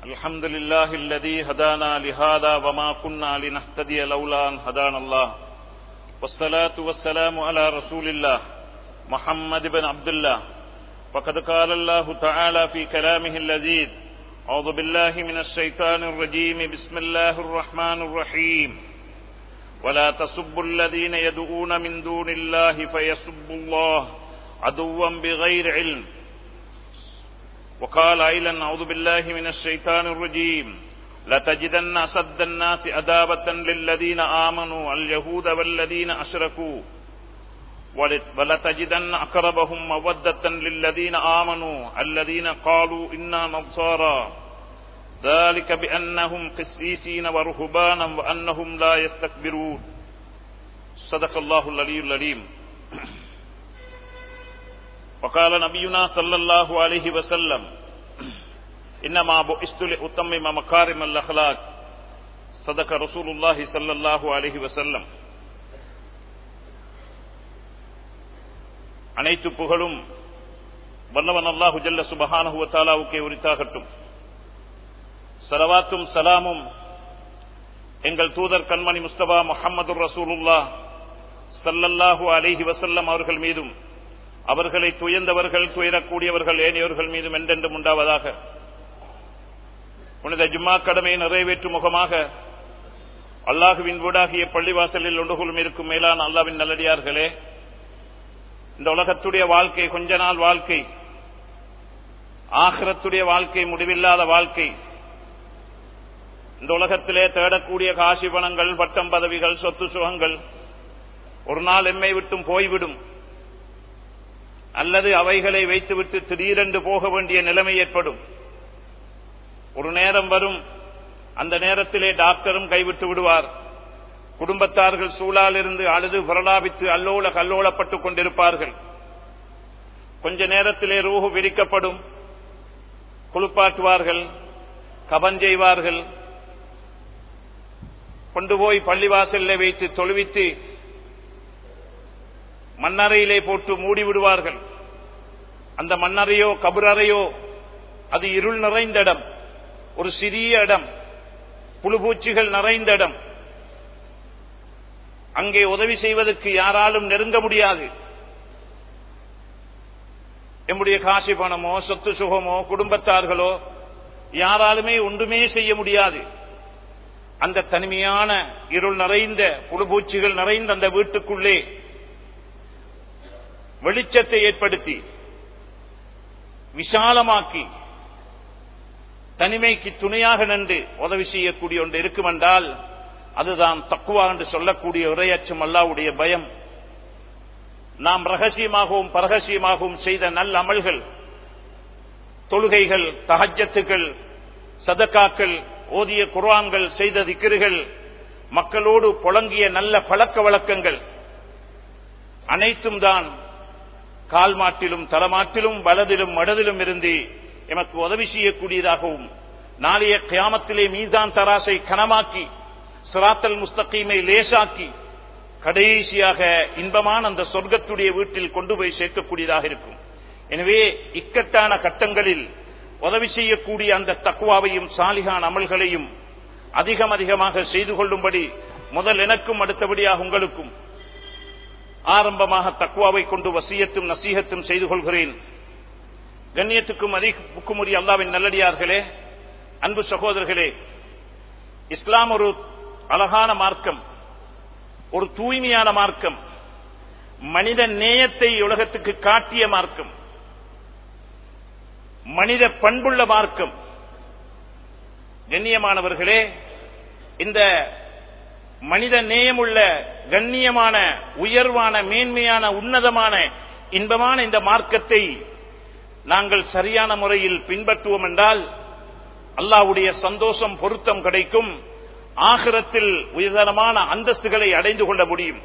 الحمد لله الذي هدانا لهذا وما كنا لنهتدي لولا أن هدانا الله والصلاة والسلام على رسول الله محمد بن عبد الله وقد قال الله تعالى في كلامه اللذيذ أعوذ بالله من الشيطان الرجيم بسم الله الرحمن الرحيم ولا تسبوا الذين يدعون من دون الله فيسبوا الله عدوا بغير علم وقال أيضا أعوذ بالله من الشيطان الرجيم لتجدن أسد الناس أدابة للذين آمنوا اليهود والذين أشركوا ولتجدن أقربهم مودة للذين آمنوا الذين قالوا إنا نصارى ذلك بأنهم قسيسين ورهبانا وأنهم لا يستكبرون صدق الله العلي العليم وقال نبينا صلى الله عليه وسلم إنما بعثت لأتمم مكارم الأخلاق صدق رسول الله صلى الله عليه وسلم அனைத்து புகழும் வல்லவன் அல்லாஹு ஜல்ல சுபஹானஹுவ தாலாவுக்கே உரித்தாகட்டும் சலவாத்தும் சலாமும் எங்கள் தூதர் கண்மணி முஸ்தபா முகமது ரசூலுல்லா சல்லல்லாஹு அலிஹி வசல்லம் அவர்கள் மீதும் அவர்களை துயர்ந்தவர்கள் துயரக்கூடியவர்கள் ஏனையவர்கள் மீதும் என்றென்றும் உண்டாவதாக புனித ஜும்மா கடமையை நிறைவேற்றும் முகமாக அல்லாஹுவின் வீடாகிய பள்ளிவாசலில் ஒன்றுகுலும் இருக்கும் மேலான அல்லாவின் நல்லடியார்களே இந்த உலகத்துடைய வாழ்க்கை கொஞ்ச நாள் வாழ்க்கை ஆகிரத்துடைய வாழ்க்கை முடிவில்லாத வாழ்க்கை இந்த உலகத்திலே தேடக்கூடிய காசி பணங்கள் பட்டம் பதவிகள் சொத்து சுகங்கள் ஒரு நாள் எம்மை விட்டும் போய்விடும் அல்லது அவைகளை வைத்துவிட்டு திடீரென்று போக வேண்டிய நிலைமை ஏற்படும் ஒரு நேரம் வரும் அந்த நேரத்திலே டாக்டரும் கைவிட்டு விடுவார் குடும்பத்தார்கள் சூழால் இருந்து அழுது பிரலாபித்து அல்லோல கல்லோலப்பட்டுக் கொண்டிருப்பார்கள் கொஞ்ச நேரத்திலே ரூஹு விரிக்கப்படும் குளிப்பாட்டுவார்கள் கபன் செய்வார்கள் கொண்டு போய் பள்ளிவாசலில் வைத்து தொழுவித்து மண்ணறையிலே போட்டு மூடி விடுவார்கள் அந்த மண்ணறையோ கபுரறையோ அது இருள் நிறைந்த இடம் ஒரு சிறிய இடம் புழுபூச்சிகள் நிறைந்த இடம் அங்கே உதவி செய்வதற்கு யாராலும் நெருங்க முடியாது எம்முடைய காசி பணமோ சொத்து சுகமோ குடும்பத்தார்களோ யாராலுமே ஒன்றுமே செய்ய முடியாது அந்த தனிமையான இருள் நிறைந்த புழுபூச்சிகள் நிறைந்த அந்த வீட்டுக்குள்ளே வெளிச்சத்தை ஏற்படுத்தி விசாலமாக்கி தனிமைக்கு துணையாக நின்று உதவி செய்யக்கூடிய ஒன்று இருக்கும் என்றால் அதுதான் தக்குவா என்று சொல்லக்கூடிய இறையச்சம் அல்லாவுடைய பயம் நாம் ரகசியமாகவும் பரகசியமாகவும் செய்த நல்ல அமல்கள் தொழுகைகள் தகஜத்துகள் சதக்காக்கள் ஓதிய குர்வான்கள் செய்த திக்கிறுகள் மக்களோடு புழங்கிய நல்ல பழக்க வழக்கங்கள் அனைத்தும் தான் கால் மாட்டிலும் தலமாட்டிலும் வலதிலும் மடதிலும் இருந்து எமக்கு உதவி செய்யக்கூடியதாகவும் நாளைய கியாமத்திலே மீதான் தராசை கனமாக்கி சிராத்தல் முஸ்தகீமை லேசாக்கி கடைசியாக இன்பமான அந்த சொர்க்கத்துடைய வீட்டில் கொண்டு போய் சேர்க்கக்கூடியதாக இருக்கும் எனவே இக்கட்டான கட்டங்களில் உதவி செய்யக்கூடிய அந்த தக்குவாவையும் சாலிகான் அமல்களையும் அதிகம் அதிகமாக செய்து கொள்ளும்படி முதல் எனக்கும் அடுத்தபடியாக உங்களுக்கும் ஆரம்பமாக தக்குவாவை கொண்டு வசியத்தும் நசீகத்தும் செய்து கொள்கிறேன் கண்ணியத்துக்கும் அதிகமுக்குரிய அல்லாவின் நல்லடியார்களே அன்பு சகோதரர்களே இஸ்லாம் ஒரு அழகான மார்க்கம் ஒரு தூய்மையான மார்க்கம் மனித நேயத்தை உலகத்துக்கு காட்டிய மார்க்கம் மனித பண்புள்ள மார்க்கம் கண்ணியமானவர்களே இந்த மனித நேயமுள்ள கண்ணியமான உயர்வான மேன்மையான உன்னதமான இன்பமான இந்த மார்க்கத்தை நாங்கள் சரியான முறையில் பின்பற்றுவோம் என்றால் அல்லாவுடைய சந்தோஷம் பொருத்தம் கிடைக்கும் ஆகிரத்தில் உயர்தரமான அந்தஸ்துகளை அடைந்து கொள்ள முடியும்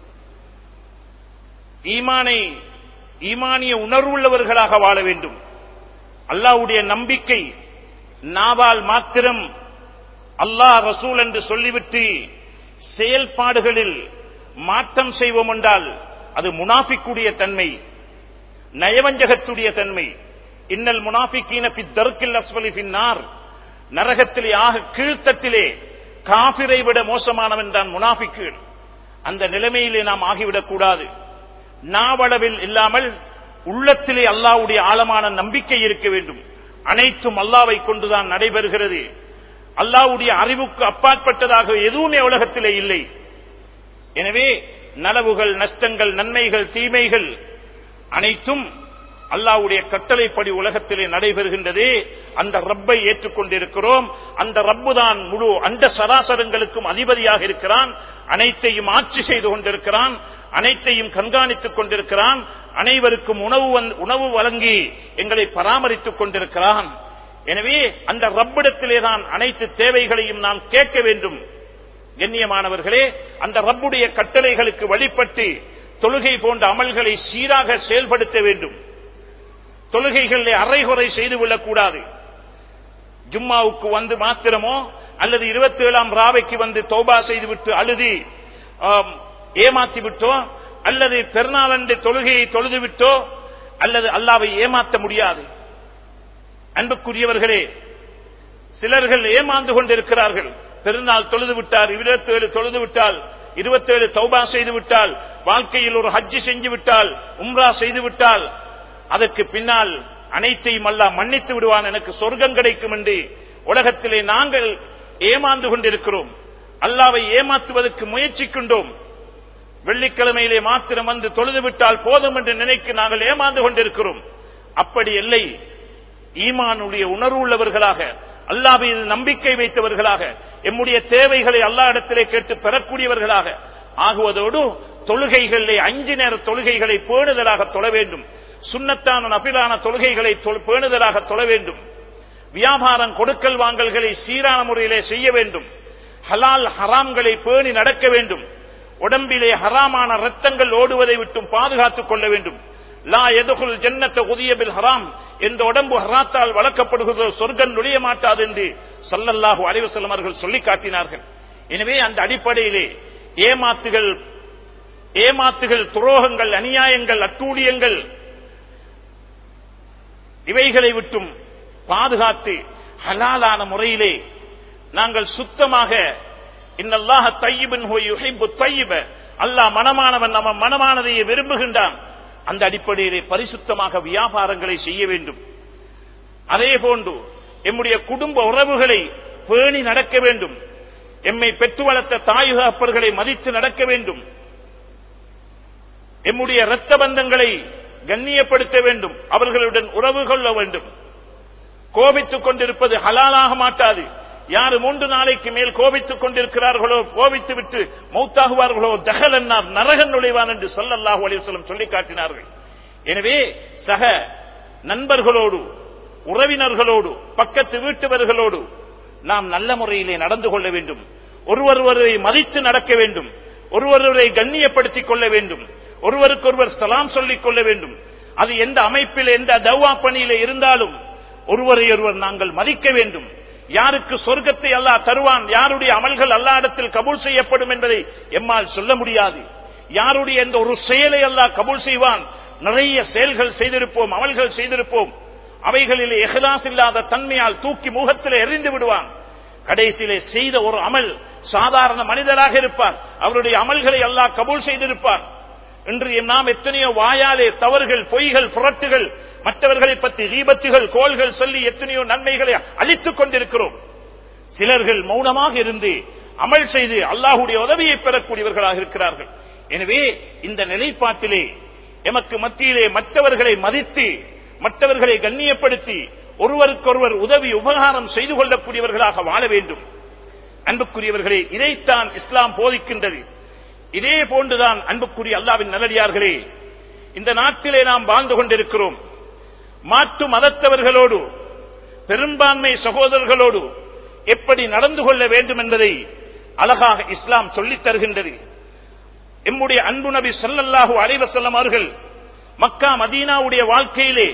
ஈமானை ஈமானிய உணர்வுள்ளவர்களாக வாழ வேண்டும் அல்லாவுடைய நம்பிக்கை நாவால் மாத்திரம் அல்லாஹ் ரசூல் என்று சொல்லிவிட்டு செயல்பாடுகளில் மாற்றம் செய்வோம் என்றால் அது முனாஃபிக்குடைய தன்மை நயவஞ்சகத்துடைய தன்மை இன்னல் முனாஃபிக்கீன பி தர்க்கில் அஸ்வலி பின்னார் நரகத்திலே ஆக கீழ்த்தட்டிலே காபிரை விட மோசமானவன் தான் முனாஃபிக்குகள் அந்த நிலைமையிலே நாம் ஆகிவிடக் கூடாது நாவளவில் இல்லாமல் உள்ளத்திலே அல்லாவுடைய ஆழமான நம்பிக்கை இருக்க வேண்டும் அனைத்தும் அல்லாவை கொண்டுதான் நடைபெறுகிறது அல்லாவுடைய அறிவுக்கு அப்பாற்பட்டதாக எதுவுமே உலகத்திலே இல்லை எனவே நலவுகள் நஷ்டங்கள் நன்மைகள் தீமைகள் அனைத்தும் அல்லாவுடைய கட்டளைப்படி உலகத்திலே நடைபெறுகின்றதே அந்த ரப்பை ஏற்றுக்கொண்டிருக்கிறோம் அந்த ரப்பு தான் முழு அந்த சராசரங்களுக்கும் அதிபதியாக இருக்கிறான் அனைத்தையும் ஆட்சி செய்து கொண்டிருக்கிறான் அனைத்தையும் கண்காணித்துக் கொண்டிருக்கிறான் அனைவருக்கும் உணவு உணவு வழங்கி எங்களை பராமரித்துக் கொண்டிருக்கிறான் எனவே அந்த ரப்பிடத்திலே தான் அனைத்து தேவைகளையும் நாம் கேட்க வேண்டும் கண்ணியமானவர்களே அந்த ரப்புடைய கட்டளைகளுக்கு வழிபட்டு தொழுகை போன்ற அமல்களை சீராக செயல்படுத்த வேண்டும் தொழுகைகளில் அரைகுறை செய்து கொள்ளக்கூடாது ஜும்மாவுக்கு வந்து மாத்திரமோ அல்லது இருபத்தி ஏழாம் ராவைக்கு வந்து தௌபா செய்துவிட்டு அழுதி ஏமாத்தி விட்டோ அல்லது பெருநாளன்று தொழுகையை தொழுது விட்டோ அல்லது அல்லாவை ஏமாற்ற முடியாது அன்புக்குரியவர்களே சிலர்கள் ஏமாந்து கொண்டிருக்கிறார்கள் பெருநாள் தொழுது விட்டார் இருபத்தி ஏழு தொழுது விட்டால் இருபத்தேழு தௌபா செய்து விட்டால் வாழ்க்கையில் ஒரு ஹஜ்ஜி செஞ்சு விட்டால் உம்ரா செய்து விட்டால் அதற்கு பின்னால் அனைத்தையும் அல்ல மன்னித்து விடுவான் எனக்கு சொர்க்கம் கிடைக்கும் என்று உலகத்திலே நாங்கள் ஏமாந்து கொண்டிருக்கிறோம் அல்லாவை ஏமாற்றுவதற்கு முயற்சிக்கின்றோம் வெள்ளிக்கிழமையிலே மாத்திரம் வந்து தொழுது விட்டால் போதும் என்று நினைக்க நாங்கள் ஏமாந்து கொண்டிருக்கிறோம் அப்படி இல்லை ஈமானுடைய உணர்வு உள்ளவர்களாக அல்லாஹ் மீது நம்பிக்கை வைத்தவர்களாக எம்முடைய தேவைகளை அல்லா இடத்திலே கேட்டு பெறக்கூடியவர்களாக ஆகுவதோடு தொழுகைகளிலே அஞ்சு நேர தொழுகைகளை பேணுதலாக தொழ வேண்டும் சுண்ணத்தான நபிலான தொழுகைகளை பேணுதலாக தொழ வேண்டும் வியாபாரம் கொடுக்கல் வாங்கல்களை சீரான முறையிலே செய்ய வேண்டும் ஹலால் ஹராம்களை பேணி நடக்க வேண்டும் உடம்பிலே ஹராமான ரத்தங்கள் ஓடுவதை விட்டும் பாதுகாத்துக் கொள்ள வேண்டும் லா எதுகுல் ஜன்னத்த உதியபில் ஹராம் எந்த உடம்பு ஹராத்தால் வளர்க்கப்படுகிறதோ சொர்க்கம் நுழைய மாட்டாது என்று சல்லல்லாஹு அலைவசல்லம் அவர்கள் சொல்லி காட்டினார்கள் எனவே அந்த அடிப்படையிலே ஏமாத்துகள் ஏமாத்துகள் துரோகங்கள் அநியாயங்கள் அட்டூழியங்கள் இவைகளை விட்டும் பாதுகாத்து ஹலாலான முறையிலே நாங்கள் சுத்தமாக இன்னல்லாக தையிபின் தையிப அல்லாஹ் மனமானவன் நம்ம மனமானதையே விரும்புகின்றான் அந்த அடிப்படையிலே பரிசுத்தமாக வியாபாரங்களை செய்ய வேண்டும் அதே போன்று எம்முடைய குடும்ப உறவுகளை பேணி நடக்க வேண்டும் எம்மை பெற்று வளர்த்த தாயுகப்பர்களை மதித்து நடக்க வேண்டும் எம்முடைய இரத்த பந்தங்களை கண்ணியப்படுத்த வேண்டும் அவர்களுடன் உறவு கொள்ள வேண்டும் கோபித்துக் கொண்டிருப்பது ஹலாலாக மாட்டாது யாரு மூன்று நாளைக்கு மேல் கோபித்துக் கொண்டிருக்கிறார்களோ கோபித்து விட்டு மௌத்தாகுவார்களோ தகல் என்னார் நரகன் நுழைவான் என்று சொல்லல்லாஹு அலிவசலம் சொல்லி காட்டினார்கள் எனவே சக நண்பர்களோடு உறவினர்களோடு பக்கத்து வீட்டுவர்களோடு நாம் நல்ல முறையிலே நடந்து கொள்ள வேண்டும் ஒருவருவரை மதித்து நடக்க வேண்டும் ஒருவருவரை கண்ணியப்படுத்திக் கொள்ள வேண்டும் ஒருவருக்கொருவர் சலாம் சொல்லிக் கொள்ள வேண்டும் அது எந்த அமைப்பில் எந்த தவ்வா பணியில இருந்தாலும் ஒருவரை ஒருவர் நாங்கள் மதிக்க வேண்டும் யாருக்கு சொர்க்கத்தை அல்லாஹ் தருவான் யாருடைய அமல்கள் அல்லா இடத்தில் கபூல் செய்யப்படும் என்பதை எம்மால் சொல்ல முடியாது யாருடைய எந்த ஒரு செயலை அல்லாஹ் கபூல் செய்வான் நிறைய செயல்கள் செய்திருப்போம் அமல்கள் செய்திருப்போம் அவைகளில் எஹலாஸ் இல்லாத தன்மையால் தூக்கி முகத்தில் எறிந்து விடுவான் கடைசியிலே செய்த ஒரு அமல் சாதாரண மனிதராக இருப்பார் அவருடைய அமல்களை அல்லாஹ் கபூல் செய்திருப்பார் இன்று நாம் எத்தனையோ வாயாலே தவறுகள் பொய்கள் புரட்டுகள் மற்றவர்களை பற்றி தீபத்துகள் கோள்கள் சொல்லி எத்தனையோ நன்மைகளை அளித்துக் கொண்டிருக்கிறோம் சிலர்கள் மௌனமாக இருந்து அமல் செய்து அல்லாஹுடைய உதவியை பெறக்கூடியவர்களாக இருக்கிறார்கள் எனவே இந்த நிலைப்பாட்டிலே எமக்கு மத்தியிலே மற்றவர்களை மதித்து மற்றவர்களை கண்ணியப்படுத்தி ஒருவருக்கொருவர் உதவி உபகாரம் செய்து கொள்ளக்கூடியவர்களாக வாழ வேண்டும் அன்புக்குரியவர்களே இதைத்தான் இஸ்லாம் போதிக்கின்றது இதே போன்றுதான் அன்புக்குரிய அல்லாவின் நல்லடியார்களே இந்த நாட்டிலே நாம் வாழ்ந்து கொண்டிருக்கிறோம் மாற்று மதத்தவர்களோடு பெரும்பான்மை சகோதரர்களோடு எப்படி நடந்து கொள்ள வேண்டும் என்பதை அழகாக இஸ்லாம் சொல்லித் தருகின்றது எம்முடைய அன்பு நபி சொல்லல்லாஹு அலைவசல்லம் அவர்கள் மக்கா மதீனாவுடைய வாழ்க்கையிலே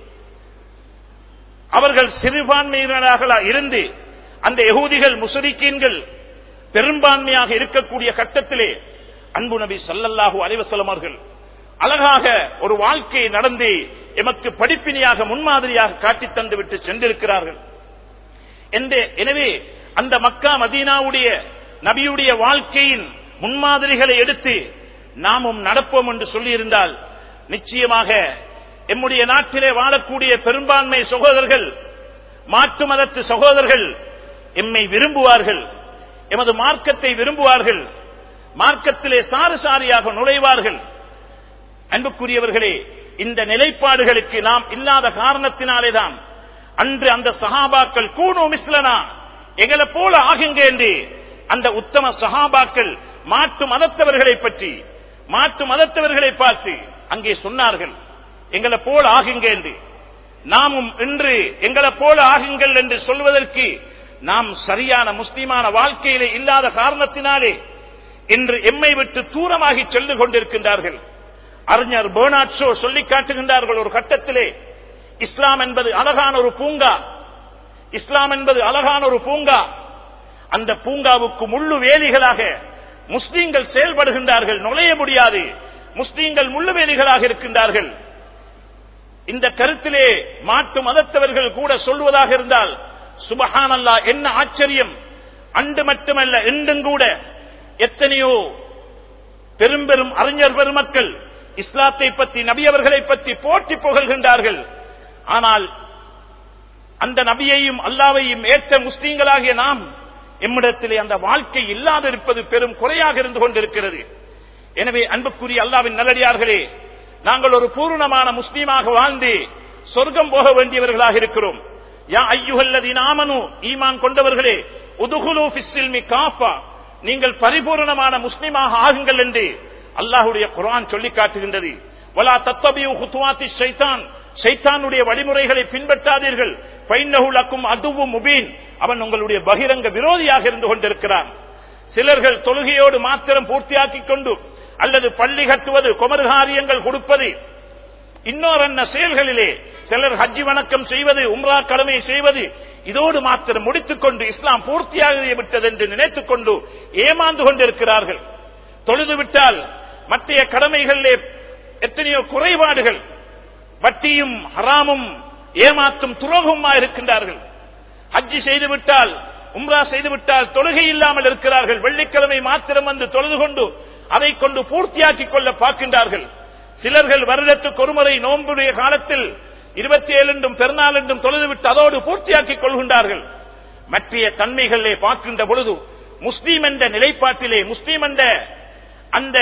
அவர்கள் சிறுபான்மையினராக இருந்து அந்த யகூதிகள் முசரிக்கீன்கள் பெரும்பான்மையாக இருக்கக்கூடிய கட்டத்திலே அன்பு நபி சல்லல்லாஹு அலைவசல்லம் அவர்கள் அழகாக ஒரு வாழ்க்கையை நடந்து எமக்கு படிப்பினையாக முன்மாதிரியாக காட்டி தந்து விட்டு சென்றிருக்கிறார்கள் என்று எனவே அந்த மக்கா மதீனாவுடைய நபியுடைய வாழ்க்கையின் முன்மாதிரிகளை எடுத்து நாமும் நடப்போம் என்று சொல்லியிருந்தால் நிச்சயமாக எம்முடைய நாட்டிலே வாழக்கூடிய பெரும்பான்மை சகோதரர்கள் மாற்று மதத்து சகோதரர்கள் எம்மை விரும்புவார்கள் எமது மார்க்கத்தை விரும்புவார்கள் மார்க்கத்திலே சாறு சாரியாக நுழைவார்கள் அன்புக்குரியவர்களே இந்த நிலைப்பாடுகளுக்கு நாம் இல்லாத காரணத்தினாலேதான் அன்று அந்த சஹாபாக்கள் கூணு மிஸ்லனா எங்களை போல ஆகுங்க என்று அந்த உத்தம சஹாபாக்கள் மாற்று மதத்தவர்களை பற்றி மாற்று மதத்தவர்களை பார்த்து அங்கே சொன்னார்கள் எங்களை போல ஆகுங்க என்று நாமும் இன்று எங்களை போல ஆகுங்கள் என்று சொல்வதற்கு நாம் சரியான முஸ்லிமான வாழ்க்கையிலே இல்லாத காரணத்தினாலே இன்று எம்மை விட்டு தூரமாகி சென்று கொண்டிருக்கின்றார்கள் அறிஞர் பேர்னாட் ஷோ சொல்லி காட்டுகின்றார்கள் ஒரு கட்டத்திலே இஸ்லாம் என்பது அழகான ஒரு பூங்கா இஸ்லாம் என்பது அழகான ஒரு பூங்கா அந்த பூங்காவுக்கு முள்ளு வேலிகளாக முஸ்லீம்கள் செயல்படுகின்றார்கள் நுழைய முடியாது முஸ்லீம்கள் முள்ளு வேலிகளாக இருக்கின்றார்கள் இந்த கருத்திலே மாட்டு மதத்தவர்கள் கூட சொல்வதாக இருந்தால் சுபஹான் அல்லா என்ன ஆச்சரியம் அன்று மட்டுமல்ல இன்றும் கூட எத்தனையோ பெரும் பெரும் அறிஞர் பெருமக்கள் இஸ்லாத்தை பற்றி நபி அவர்களை பற்றி போட்டி புகழ்கின்றார்கள் ஆனால் அந்த நபியையும் அல்லாவையும் ஏற்ற முஸ்லீம்களாகிய நாம் எம்மிடத்திலே அந்த வாழ்க்கை இல்லாது இருப்பது பெரும் குறையாக இருந்து கொண்டிருக்கிறது எனவே அன்புக்குரிய அல்லாவின் நல்லடியார்களே நாங்கள் ஒரு பூர்ணமான முஸ்லீமாக வாழ்ந்து சொர்க்கம் போக வேண்டியவர்களாக இருக்கிறோம் யா ஐயுகல்லதி நாமனு ஈமான் கொண்டவர்களே உதுகுலு ஃபிஸ்ஸில்மி காஃபா நீங்கள் பரிபூர்ணமான முஸ்லீமாக ஆகுங்கள் என்று அல்லாஹுடைய குரான் சொல்லி காட்டுகின்றது வலா தத்தபியு ஹுத்துவாத்தி ஷைத்தான் ஷைத்தானுடைய வழிமுறைகளை பின்பற்றாதீர்கள் பைன்னகுலக்கும் அதுவும் முபீன் அவன் உங்களுடைய பகிரங்க விரோதியாக இருந்து கொண்டிருக்கிறான் சிலர்கள் தொழுகையோடு மாத்திரம் பூர்த்தியாக்கிக் கொண்டு அல்லது பள்ளி கட்டுவது குமர்காரியங்கள் கொடுப்பது இன்னொரு என்ன செயல்களிலே சிலர் ஹஜ்ஜி வணக்கம் செய்வது உம்ரா கடமை செய்வது இதோடு மாத்திரம் முடித்துக் கொண்டு இஸ்லாம் பூர்த்தியாக விட்டது என்று நினைத்துக் கொண்டு ஏமாந்து கொண்டிருக்கிறார்கள் தொழுது விட்டால் மற்ற கடமைகளிலே எத்தனையோ குறைபாடுகள் வட்டியும் ஹராமும் ஏமாத்தும் துரோகமா இருக்கின்றார்கள் ஹஜ்ஜி செய்துவிட்டால் உம்ரா செய்துவிட்டால் தொழுகை இல்லாமல் இருக்கிறார்கள் வெள்ளிக்கிழமை மாத்திரம் வந்து தொழுது கொண்டு அதை கொண்டு பூர்த்தியாக்கிக் கொள்ள பார்க்கின்றார்கள் சிலர்கள் வருடத்துக்கு ஒருமுறை நோன்புடைய காலத்தில் இருபத்தி ஏழு என்றும் பெருநாள் என்றும் தொழுதுவிட்டு அதோடு பூர்த்தியாக்கிக் கொள்கின்றார்கள் மற்ற தன்மைகளிலே பார்க்கின்ற பொழுது முஸ்லீம் என்ற நிலைப்பாட்டிலே முஸ்லீம் என்ற அந்த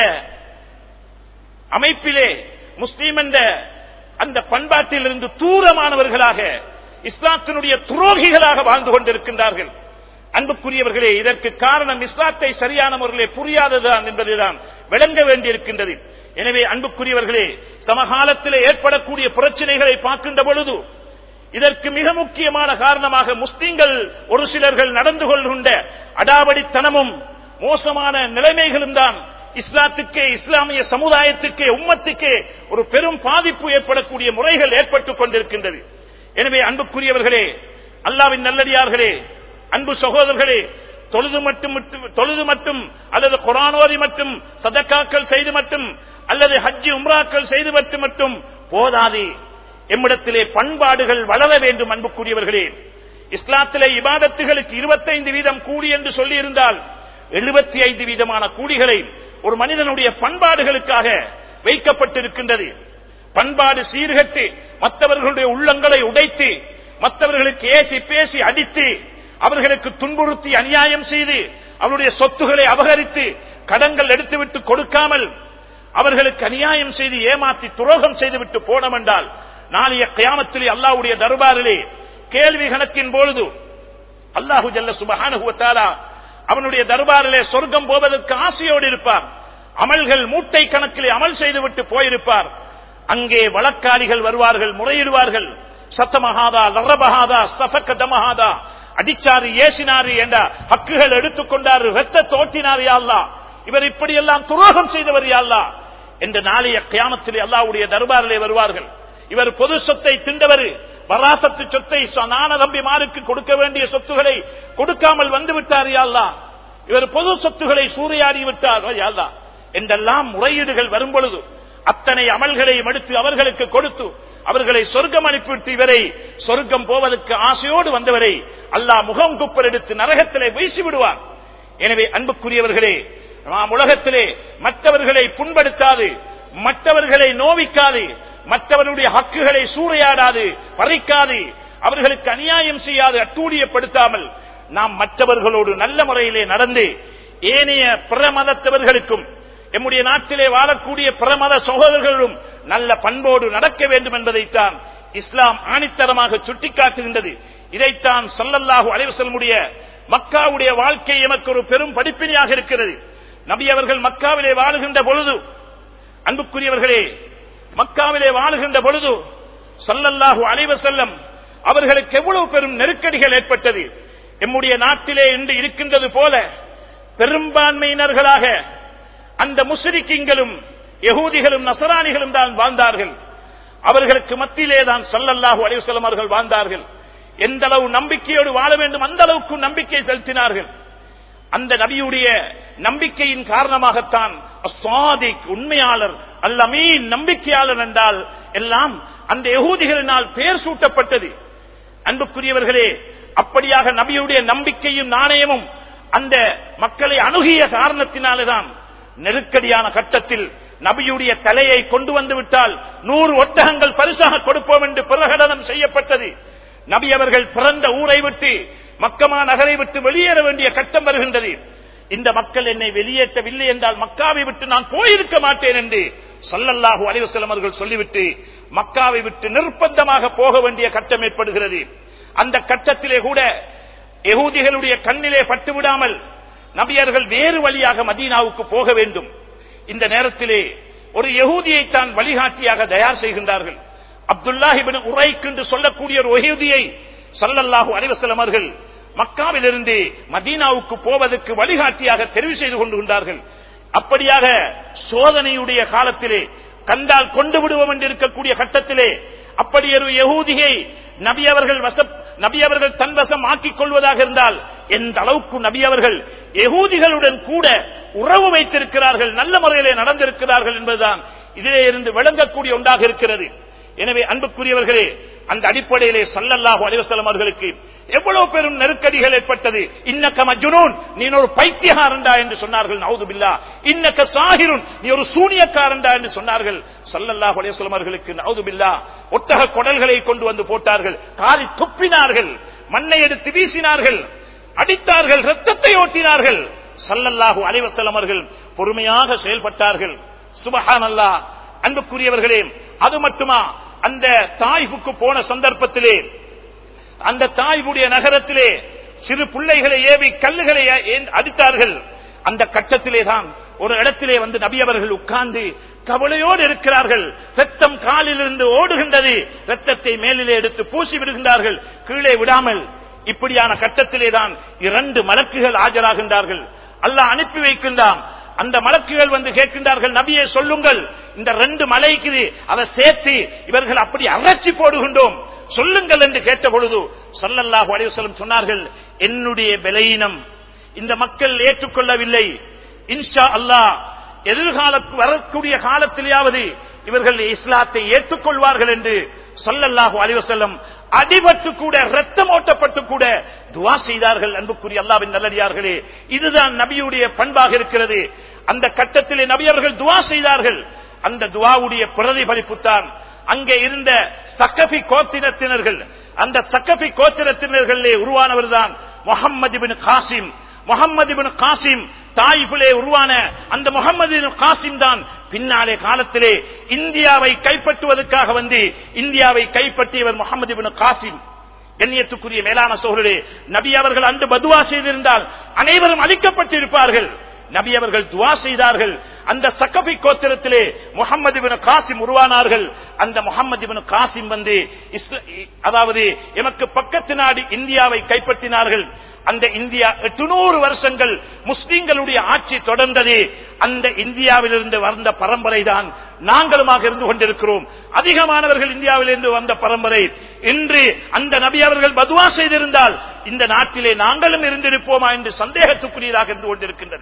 அமைப்பிலே முஸ்லீம் என்ற அந்த பண்பாட்டில் இருந்து தூரமானவர்களாக இஸ்லாத்தினுடைய துரோகிகளாக வாழ்ந்து கொண்டிருக்கின்றார்கள் அன்புக்குரியவர்களே இதற்கு காரணம் இஸ்லாத்தை சரியான முறையிலே புரியாததுதான் என்பதுதான் விளங்க வேண்டியிருக்கின்றது எனவே அன்புக்குரியவர்களே சமகாலத்தில் ஏற்படக்கூடிய பிரச்சனைகளை பார்க்கின்ற பொழுது இதற்கு மிக முக்கியமான காரணமாக முஸ்லிம்கள் ஒரு சிலர்கள் நடந்து கொள்கின்ற அடாவடித்தனமும் மோசமான நிலைமைகளும் தான் இஸ்லாத்துக்கே இஸ்லாமிய சமுதாயத்துக்கே உம்மத்துக்கே ஒரு பெரும் பாதிப்பு ஏற்படக்கூடிய முறைகள் ஏற்பட்டுக் கொண்டிருக்கின்றது எனவே அன்புக்குரியவர்களே அல்லாவின் நல்லடியார்களே அன்பு சகோதரர்களே தொழுது மட்டும் தொழுது மட்டும் அல்லது குரானோதி மட்டும் சதக்காக்கள் செய்து மட்டும் அல்லது ஹஜ்ஜி உம்ராக்கள் செய்து மட்டும் மட்டும் போதாது எம்மிடத்திலே பண்பாடுகள் வளர வேண்டும் அன்புக்குரியவர்களே இஸ்லாத்திலே இபாதத்துகளுக்கு இருபத்தைந்து வீதம் கூலி என்று சொல்லியிருந்தால் எழுபத்தி ஐந்து வீதமான கூலிகளை ஒரு மனிதனுடைய பண்பாடுகளுக்காக வைக்கப்பட்டிருக்கின்றது பண்பாடு சீர்கட்டு மற்றவர்களுடைய உள்ளங்களை உடைத்து மற்றவர்களுக்கு ஏசி பேசி அடித்து அவர்களுக்கு துன்புறுத்தி அநியாயம் செய்து அவருடைய சொத்துக்களை அபகரித்து கடன்கள் எடுத்துவிட்டு கொடுக்காமல் அவர்களுக்கு அநியாயம் செய்து ஏமாற்றி துரோகம் செய்துவிட்டு போனோம் என்றால் நாளைய கயாமத்திலே அல்லாவுடைய தர்பாரிலே கேள்வி கணக்கின் பொழுது அல்லாஹு ஜல்ல சுபஹானுவத்தாலா அவனுடைய தர்பாரிலே சொர்க்கம் போவதற்கு ஆசையோடு இருப்பார் அமல்கள் மூட்டை கணக்கிலே அமல் செய்துவிட்டு போயிருப்பார் அங்கே வழக்காரிகள் வருவார்கள் முறையிடுவார்கள் சத்தமகாதா லரபகாதா சபக்க தமகாதா அடிச்சாரு ஏசினாரு என்ற ஹக்குகள் எடுத்துக்கொண்டாரு ரத்த தோட்டினார் யாழ்லா இவர் இப்படியெல்லாம் துரோகம் செய்தவர் யாழ்லா என்ற நாளைய கியாமத்திலே அல்லாவுடைய தர்பாரிலே வருவார்கள் இவர் பொது சொத்தை திண்டவர் வராசத்து சொத்தை நான தம்பிமாருக்கு கொடுக்க வேண்டிய சொத்துக்களை கொடுக்காமல் வந்து விட்டார் யாழ்லா இவர் பொது சொத்துக்களை சூறையாடி விட்டார் யாழ்லா என்றெல்லாம் முறையீடுகள் வரும் பொழுது அத்தனை அமல்களையும் எடுத்து அவர்களுக்கு கொடுத்து அவர்களை சொர்க்கம் அனுப்பிவிட்டு இவரை சொர்க்கம் போவதற்கு ஆசையோடு வந்தவரை அல்லாஹ் முகம் குப்பர் எடுத்து நரகத்திலே வீசி விடுவார் எனவே அன்புக்குரியவர்களே நாம் உலகத்திலே மற்றவர்களை புண்படுத்தாது மற்றவர்களை நோவிக்காது மற்றவர்களுடைய ஹக்குகளை சூறையாடாது பறிக்காது அவர்களுக்கு அநியாயம் செய்யாது அட்டூழியப்படுத்தாமல் நாம் மற்றவர்களோடு நல்ல முறையிலே நடந்து ஏனைய பிற மதத்தவர்களுக்கும் எம்முடைய நாட்டிலே வாழக்கூடிய பிரமத சகோதரர்களும் நல்ல பண்போடு நடக்க வேண்டும் என்பதைத்தான் இஸ்லாம் ஆணித்தரமாக சுட்டிக்காட்டுகின்றது இதைத்தான் சொல்லல்லாஹு அலைவசல்முடைய மக்காவுடைய வாழ்க்கை எமக்கு ஒரு பெரும் படிப்பினையாக இருக்கிறது நபி அவர்கள் மக்காவிலே வாழுகின்ற பொழுது அன்புக்குரியவர்களே மக்காவிலே வாழுகின்ற பொழுது சொல்லல்லாஹு அலைவசல்லம் அவர்களுக்கு எவ்வளவு பெரும் நெருக்கடிகள் ஏற்பட்டது எம்முடைய நாட்டிலே இன்று இருக்கின்றது போல பெரும்பான்மையினர்களாக அந்த முஸ்லிக்கிங்களும் யகூதிகளும் நசராணிகளும் தான் வாழ்ந்தார்கள் அவர்களுக்கு மத்தியிலே தான் சல்லல்லாஹு அலிவசலம் அவர்கள் வாழ்ந்தார்கள் எந்த அளவு நம்பிக்கையோடு வாழ வேண்டும் அந்த அளவுக்கு நம்பிக்கை செலுத்தினார்கள் அந்த நபியுடைய நம்பிக்கையின் காரணமாகத்தான் அஸ்வாதிக் உண்மையாளர் அல்லமீன் நம்பிக்கையாளர் என்றால் எல்லாம் அந்த யகூதிகளினால் பெயர் சூட்டப்பட்டது அன்புக்குரியவர்களே அப்படியாக நபியுடைய நம்பிக்கையும் நாணயமும் அந்த மக்களை அணுகிய காரணத்தினால்தான் நெருக்கடியான கட்டத்தில் நபியுடைய தலையை கொண்டு வந்து விட்டால் நூறு ஒட்டகங்கள் பரிசாக கொடுப்போம் என்று பிரகடனம் செய்யப்பட்டது நபி அவர்கள் பிறந்த ஊரை விட்டு மக்கமா நகரை விட்டு வெளியேற வேண்டிய கட்டம் வருகின்றது இந்த மக்கள் என்னை வெளியேற்றவில்லை என்றால் மக்காவை விட்டு நான் போயிருக்க மாட்டேன் என்று சல்லல்லாஹு அலிவசலம் அவர்கள் சொல்லிவிட்டு மக்காவை விட்டு நிர்பந்தமாக போக வேண்டிய கட்டம் ஏற்படுகிறது அந்த கட்டத்திலே கூட எகூதிகளுடைய கண்ணிலே பட்டுவிடாமல் நபியர்கள் வேறு வழியாக மதீனாவுக்கு போக வேண்டும் இந்த நேரத்திலே ஒரு யகூதியை தான் வழிகாட்டியாக தயார் செய்கின்றார்கள் அப்துல்லாஹிபின் உரைக்கு என்று சொல்லக்கூடிய ஒரு ஒஹூதியை சல்லல்லாஹு அலிவசலம் அவர்கள் மக்காவிலிருந்து மதீனாவுக்கு போவதற்கு வழிகாட்டியாக தெரிவு செய்து கொண்டுகின்றார்கள் அப்படியாக சோதனையுடைய காலத்திலே கண்டால் கொண்டு விடுவோம் என்று இருக்கக்கூடிய கட்டத்திலே அப்படி ஒரு யகூதியை நபி அவர்கள் வசப் நபி அவர்கள் தன்வசம் ஆக்கிக் கொள்வதாக இருந்தால் எந்த அளவுக்கு நபி அவர்கள் எகூதிகளுடன் கூட உறவு வைத்திருக்கிறார்கள் நல்ல முறையிலே நடந்திருக்கிறார்கள் என்பதுதான் இதிலே இருந்து விளங்கக்கூடிய ஒன்றாக இருக்கிறது எனவே அன்புக்குரியவர்களே அந்த அடிப்படையிலே சல்லல்லாஹு அலிவசலம் அவர்களுக்கு எவ்வளவு பெரும் நெருக்கடிகள் ஏற்பட்டது இன்னக்க மஜுனூன் நீ ஒரு பைத்தியகாரண்டா என்று சொன்னார்கள் நவுது பில்லா இன்னக்க சாகிருன் நீ ஒரு சூனியக்காரண்டா என்று சொன்னார்கள் சல்லல்லாஹு அலிவசலம் அவர்களுக்கு நவுது பில்லா ஒட்டக குடல்களை கொண்டு வந்து போட்டார்கள் காரி துப்பினார்கள் மண்ணை எடுத்து வீசினார்கள் அடித்தார்கள் ரத்தத்தை ஓட்டினார்கள் சல்லல்லாஹு அலிவசலம் அவர்கள் பொறுமையாக செயல்பட்டார்கள் சுபஹான் அல்லா அன்புக்குரியவர்களே அது மட்டுமா அந்த தாய்வுக்கு போன சந்தர்ப்பத்திலே அந்த தாய்வுடைய நகரத்திலே சிறு பிள்ளைகளை ஏவி கல்லுகளை அடித்தார்கள் அந்த கட்டத்திலே தான் ஒரு இடத்திலே வந்து நபி அவர்கள் உட்கார்ந்து கவலையோடு இருக்கிறார்கள் ரத்தம் காலிலிருந்து ஓடுகின்றது ரத்தத்தை மேலிலே எடுத்து பூசி விடுகின்றார்கள் கீழே விடாமல் இப்படியான கட்டத்திலே தான் இரண்டு மலக்குகள் ஆஜராகின்றார்கள் அல்லாஹ் அனுப்பி வைக்கின்றான் அந்த மலக்குகள் வந்து கேட்கின்றார்கள் நபியை சொல்லுங்கள் இந்த ரெண்டு மலைக்கு அதை சேர்த்து இவர்கள் அப்படி அரைச்சி போடுகின்றோம் சொல்லுங்கள் என்று கேட்ட பொழுது சல்லல்லாஹு அலைவசலம் சொன்னார்கள் என்னுடைய விலையினம் இந்த மக்கள் ஏற்றுக்கொள்ளவில்லை இன்ஷா அல்லாஹ் எதிர்கால வரக்கூடிய காலத்திலேயாவது இவர்கள் இஸ்லாத்தை ஏற்றுக்கொள்வார்கள் என்று சொல்லல்லாஹு அலிவசல்லம் அடிபட்டு கூட ரத்தம் ஓட்டப்பட்டு கூட துவா செய்தார்கள் அன்புக்குரிய அல்லாவின் நல்லடியார்களே இதுதான் நபியுடைய பண்பாக இருக்கிறது அந்த கட்டத்திலே நபி அவர்கள் துவா செய்தார்கள் அந்த துவாவுடைய பிரதிபலிப்பு தான் அங்கே இருந்த சக்கபி கோத்தினத்தினர்கள் அந்த சக்கபி கோத்தினத்தினர்களே உருவானவர் தான் முகம்மது பின் காசிம் முகமது பின் காசிம் தாயிஃபிலே உருவான அந்த முகமது காசிம் தான் பின்னாலே காலத்திலே இந்தியாவை கைப்பற்றுவதற்காக வந்து இந்தியாவை கைப்பற்றியவர் முகமது பின் காசிம் கண்ணியத்துக்குரிய மேலான சோழரே நபி அவர்கள் அன்று பதுவா செய்திருந்தால் அனைவரும் அழிக்கப்பட்டிருப்பார்கள் நபி அவர்கள் துவா செய்தார்கள் அந்த சக்கபி கோத்திரத்திலே முகமது பின் காசிம் உருவானார்கள் அந்த முகமது பின் காசிம் வந்து அதாவது எமக்கு பக்கத்து நாடு இந்தியாவை கைப்பற்றினார்கள் அந்த இந்தியா எட்டுநூறு வருஷங்கள் முஸ்லிம்களுடைய ஆட்சி தொடர்ந்தது அந்த இந்தியாவிலிருந்து வந்த பரம்பரை தான் நாங்களுமாக இருந்து கொண்டிருக்கிறோம் அதிகமானவர்கள் இந்தியாவிலிருந்து வந்த பரம்பரை இன்று அந்த நபி அவர்கள் பதுவா செய்திருந்தால் இந்த நாட்டிலே நாங்களும் இருந்திருப்போமா என்று சந்தேகத்துக்குரியதாக இருந்து கொண்டிருக்கின்றது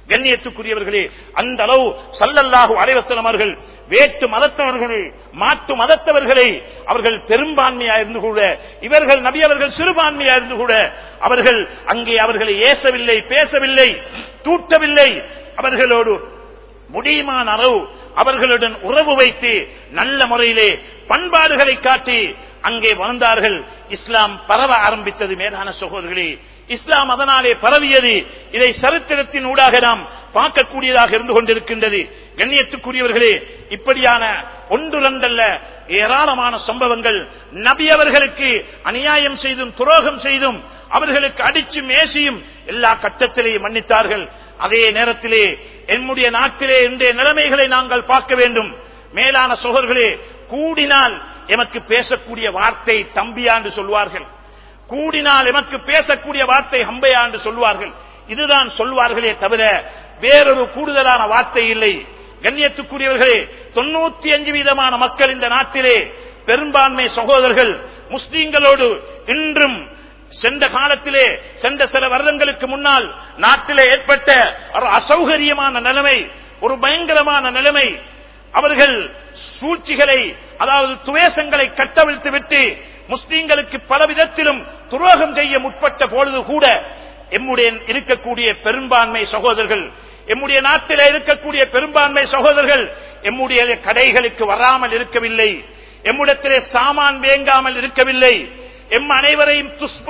கண்ணியத்துக்குரியவர்களே அந்த அளவு சல்லல்லாஹு அலைவசலம் அவர்கள் வேற்று மதத்தவர்களை மாற்று மதத்தவர்களை அவர்கள் பெரும்பான்மையா இருந்து கூட இவர்கள் நபி அவர்கள் சிறுபான்மையா இருந்து கூட அவர்கள் அங்கே அவர்களை ஏசவில்லை பேசவில்லை தூட்டவில்லை அவர்களோடு முடியுமான அளவு அவர்களுடன் உறவு வைத்து நல்ல முறையிலே பண்பாடுகளை காட்டி அங்கே வாழ்ந்தார்கள் இஸ்லாம் பரவ ஆரம்பித்தது மேலான சகோதரர்களே இஸ்லாம் அதனாலே பரவியது இதை சரித்திரத்தின் ஊடாக நாம் பார்க்கக்கூடியதாக இருந்து கொண்டிருக்கின்றது கண்ணியத்துக்குரியவர்களே இப்படியான ஒன்று ரெண்டல்ல ஏராளமான சம்பவங்கள் நபி அவர்களுக்கு அநியாயம் செய்தும் துரோகம் செய்தும் அவர்களுக்கு அடிச்சும் ஏசியும் எல்லா கட்டத்திலேயும் மன்னித்தார்கள் அதே நேரத்திலே என்னுடைய நாட்டிலே இன்றைய நிலைமைகளை நாங்கள் பார்க்க வேண்டும் மேலான சோழர்களே கூடினால் எமக்கு பேசக்கூடிய வார்த்தை தம்பியா என்று சொல்வார்கள் கூடினால் எமக்கு பேசக்கூடிய வார்த்தை ஹம்பையா என்று சொல்வார்கள் இதுதான் சொல்வார்களே தவிர வேறொரு கூடுதலான வார்த்தை இல்லை கண்ணியத்துக்குரியவர்களே தொண்ணூத்தி அஞ்சு வீதமான மக்கள் இந்த நாட்டிலே பெரும்பான்மை சகோதரர்கள் முஸ்லீம்களோடு இன்றும் சென்ற காலத்திலே சென்ற சில வருடங்களுக்கு முன்னால் நாட்டிலே ஏற்பட்ட ஒரு அசௌகரியமான நிலைமை ஒரு பயங்கரமான நிலைமை அவர்கள் சூழ்ச்சிகளை அதாவது துவேசங்களை கட்டவிழ்த்து விட்டு முஸ்லீம்களுக்கு பல விதத்திலும் துரோகம் செய்ய முற்பட்ட பொழுது கூட எம்முடைய இருக்கக்கூடிய பெரும்பான்மை சகோதரர்கள் எம்முடைய நாட்டிலே இருக்கக்கூடிய பெரும்பான்மை சகோதரர்கள் எம்முடைய கடைகளுக்கு வராமல் இருக்கவில்லை எம்முடத்திலே சாமான் வேங்காமல் இருக்கவில்லை எம் அனைவரையும்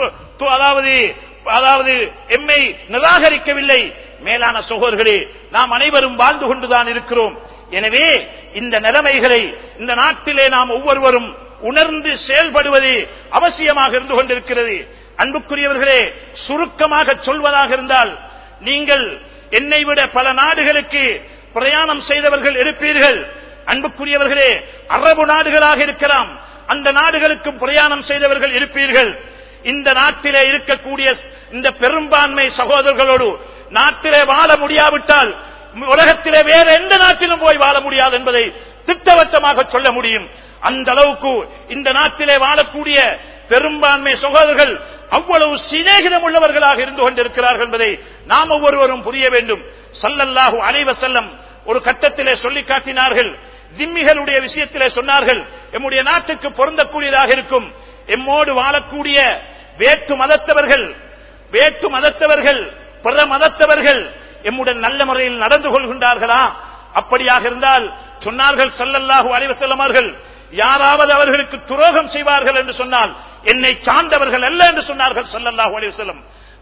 அதாவது அதாவது எம்மை நிராகரிக்கவில்லை மேலான சகோதரர்களே நாம் அனைவரும் வாழ்ந்து கொண்டுதான் இருக்கிறோம் எனவே இந்த நிலைமைகளை இந்த நாட்டிலே நாம் ஒவ்வொருவரும் உணர்ந்து செயல்படுவது அவசியமாக இருந்து கொண்டிருக்கிறது அன்புக்குரியவர்களே சுருக்கமாக சொல்வதாக இருந்தால் நீங்கள் என்னை விட பல நாடுகளுக்கு பிரயாணம் செய்தவர்கள் இருப்பீர்கள் அன்புக்குரியவர்களே அரபு நாடுகளாக இருக்கலாம் அந்த நாடுகளுக்கும் பிரயாணம் செய்தவர்கள் இருப்பீர்கள் இந்த நாட்டிலே இருக்கக்கூடிய இந்த பெரும்பான்மை சகோதரர்களோடு நாட்டிலே வாழ முடியாவிட்டால் உலகத்திலே வேற எந்த நாட்டிலும் போய் வாழ முடியாது என்பதை திட்டவட்டமாக சொல்ல முடியும் அந்த அளவுக்கு இந்த நாட்டிலே வாழக்கூடிய பெரும்பான்மை சகோதரர்கள் அவ்வளவு சிநேகிதம் உள்ளவர்களாக இருந்து கொண்டிருக்கிறார்கள் என்பதை நாம் ஒவ்வொருவரும் புரிய வேண்டும் சல்லல்லாஹு அலைவ செல்லம் ஒரு கட்டத்திலே சொல்லி காட்டினார்கள் திம்மிகளுடைய விஷயத்திலே சொன்னார்கள் எம்முடைய நாட்டுக்கு பொருந்தக்கூடியதாக இருக்கும் எம்மோடு வாழக்கூடிய வேற்று மதத்தவர்கள் வேற்று மதத்தவர்கள் பிற மதத்தவர்கள் எம்முடன் நல்ல முறையில் நடந்து கொள்கின்றார்களா அப்படியாக இருந்தால் சொன்னார்கள் சல்லல்லாஹு அலைவசல்லம் அவர்கள் யாராவது அவர்களுக்கு துரோகம் செய்வார்கள் என்று சொன்னால் என்னை சார்ந்தவர்கள் அல்ல என்று சொன்னார்கள் சல்லல்லாஹு அலைவசல்லம்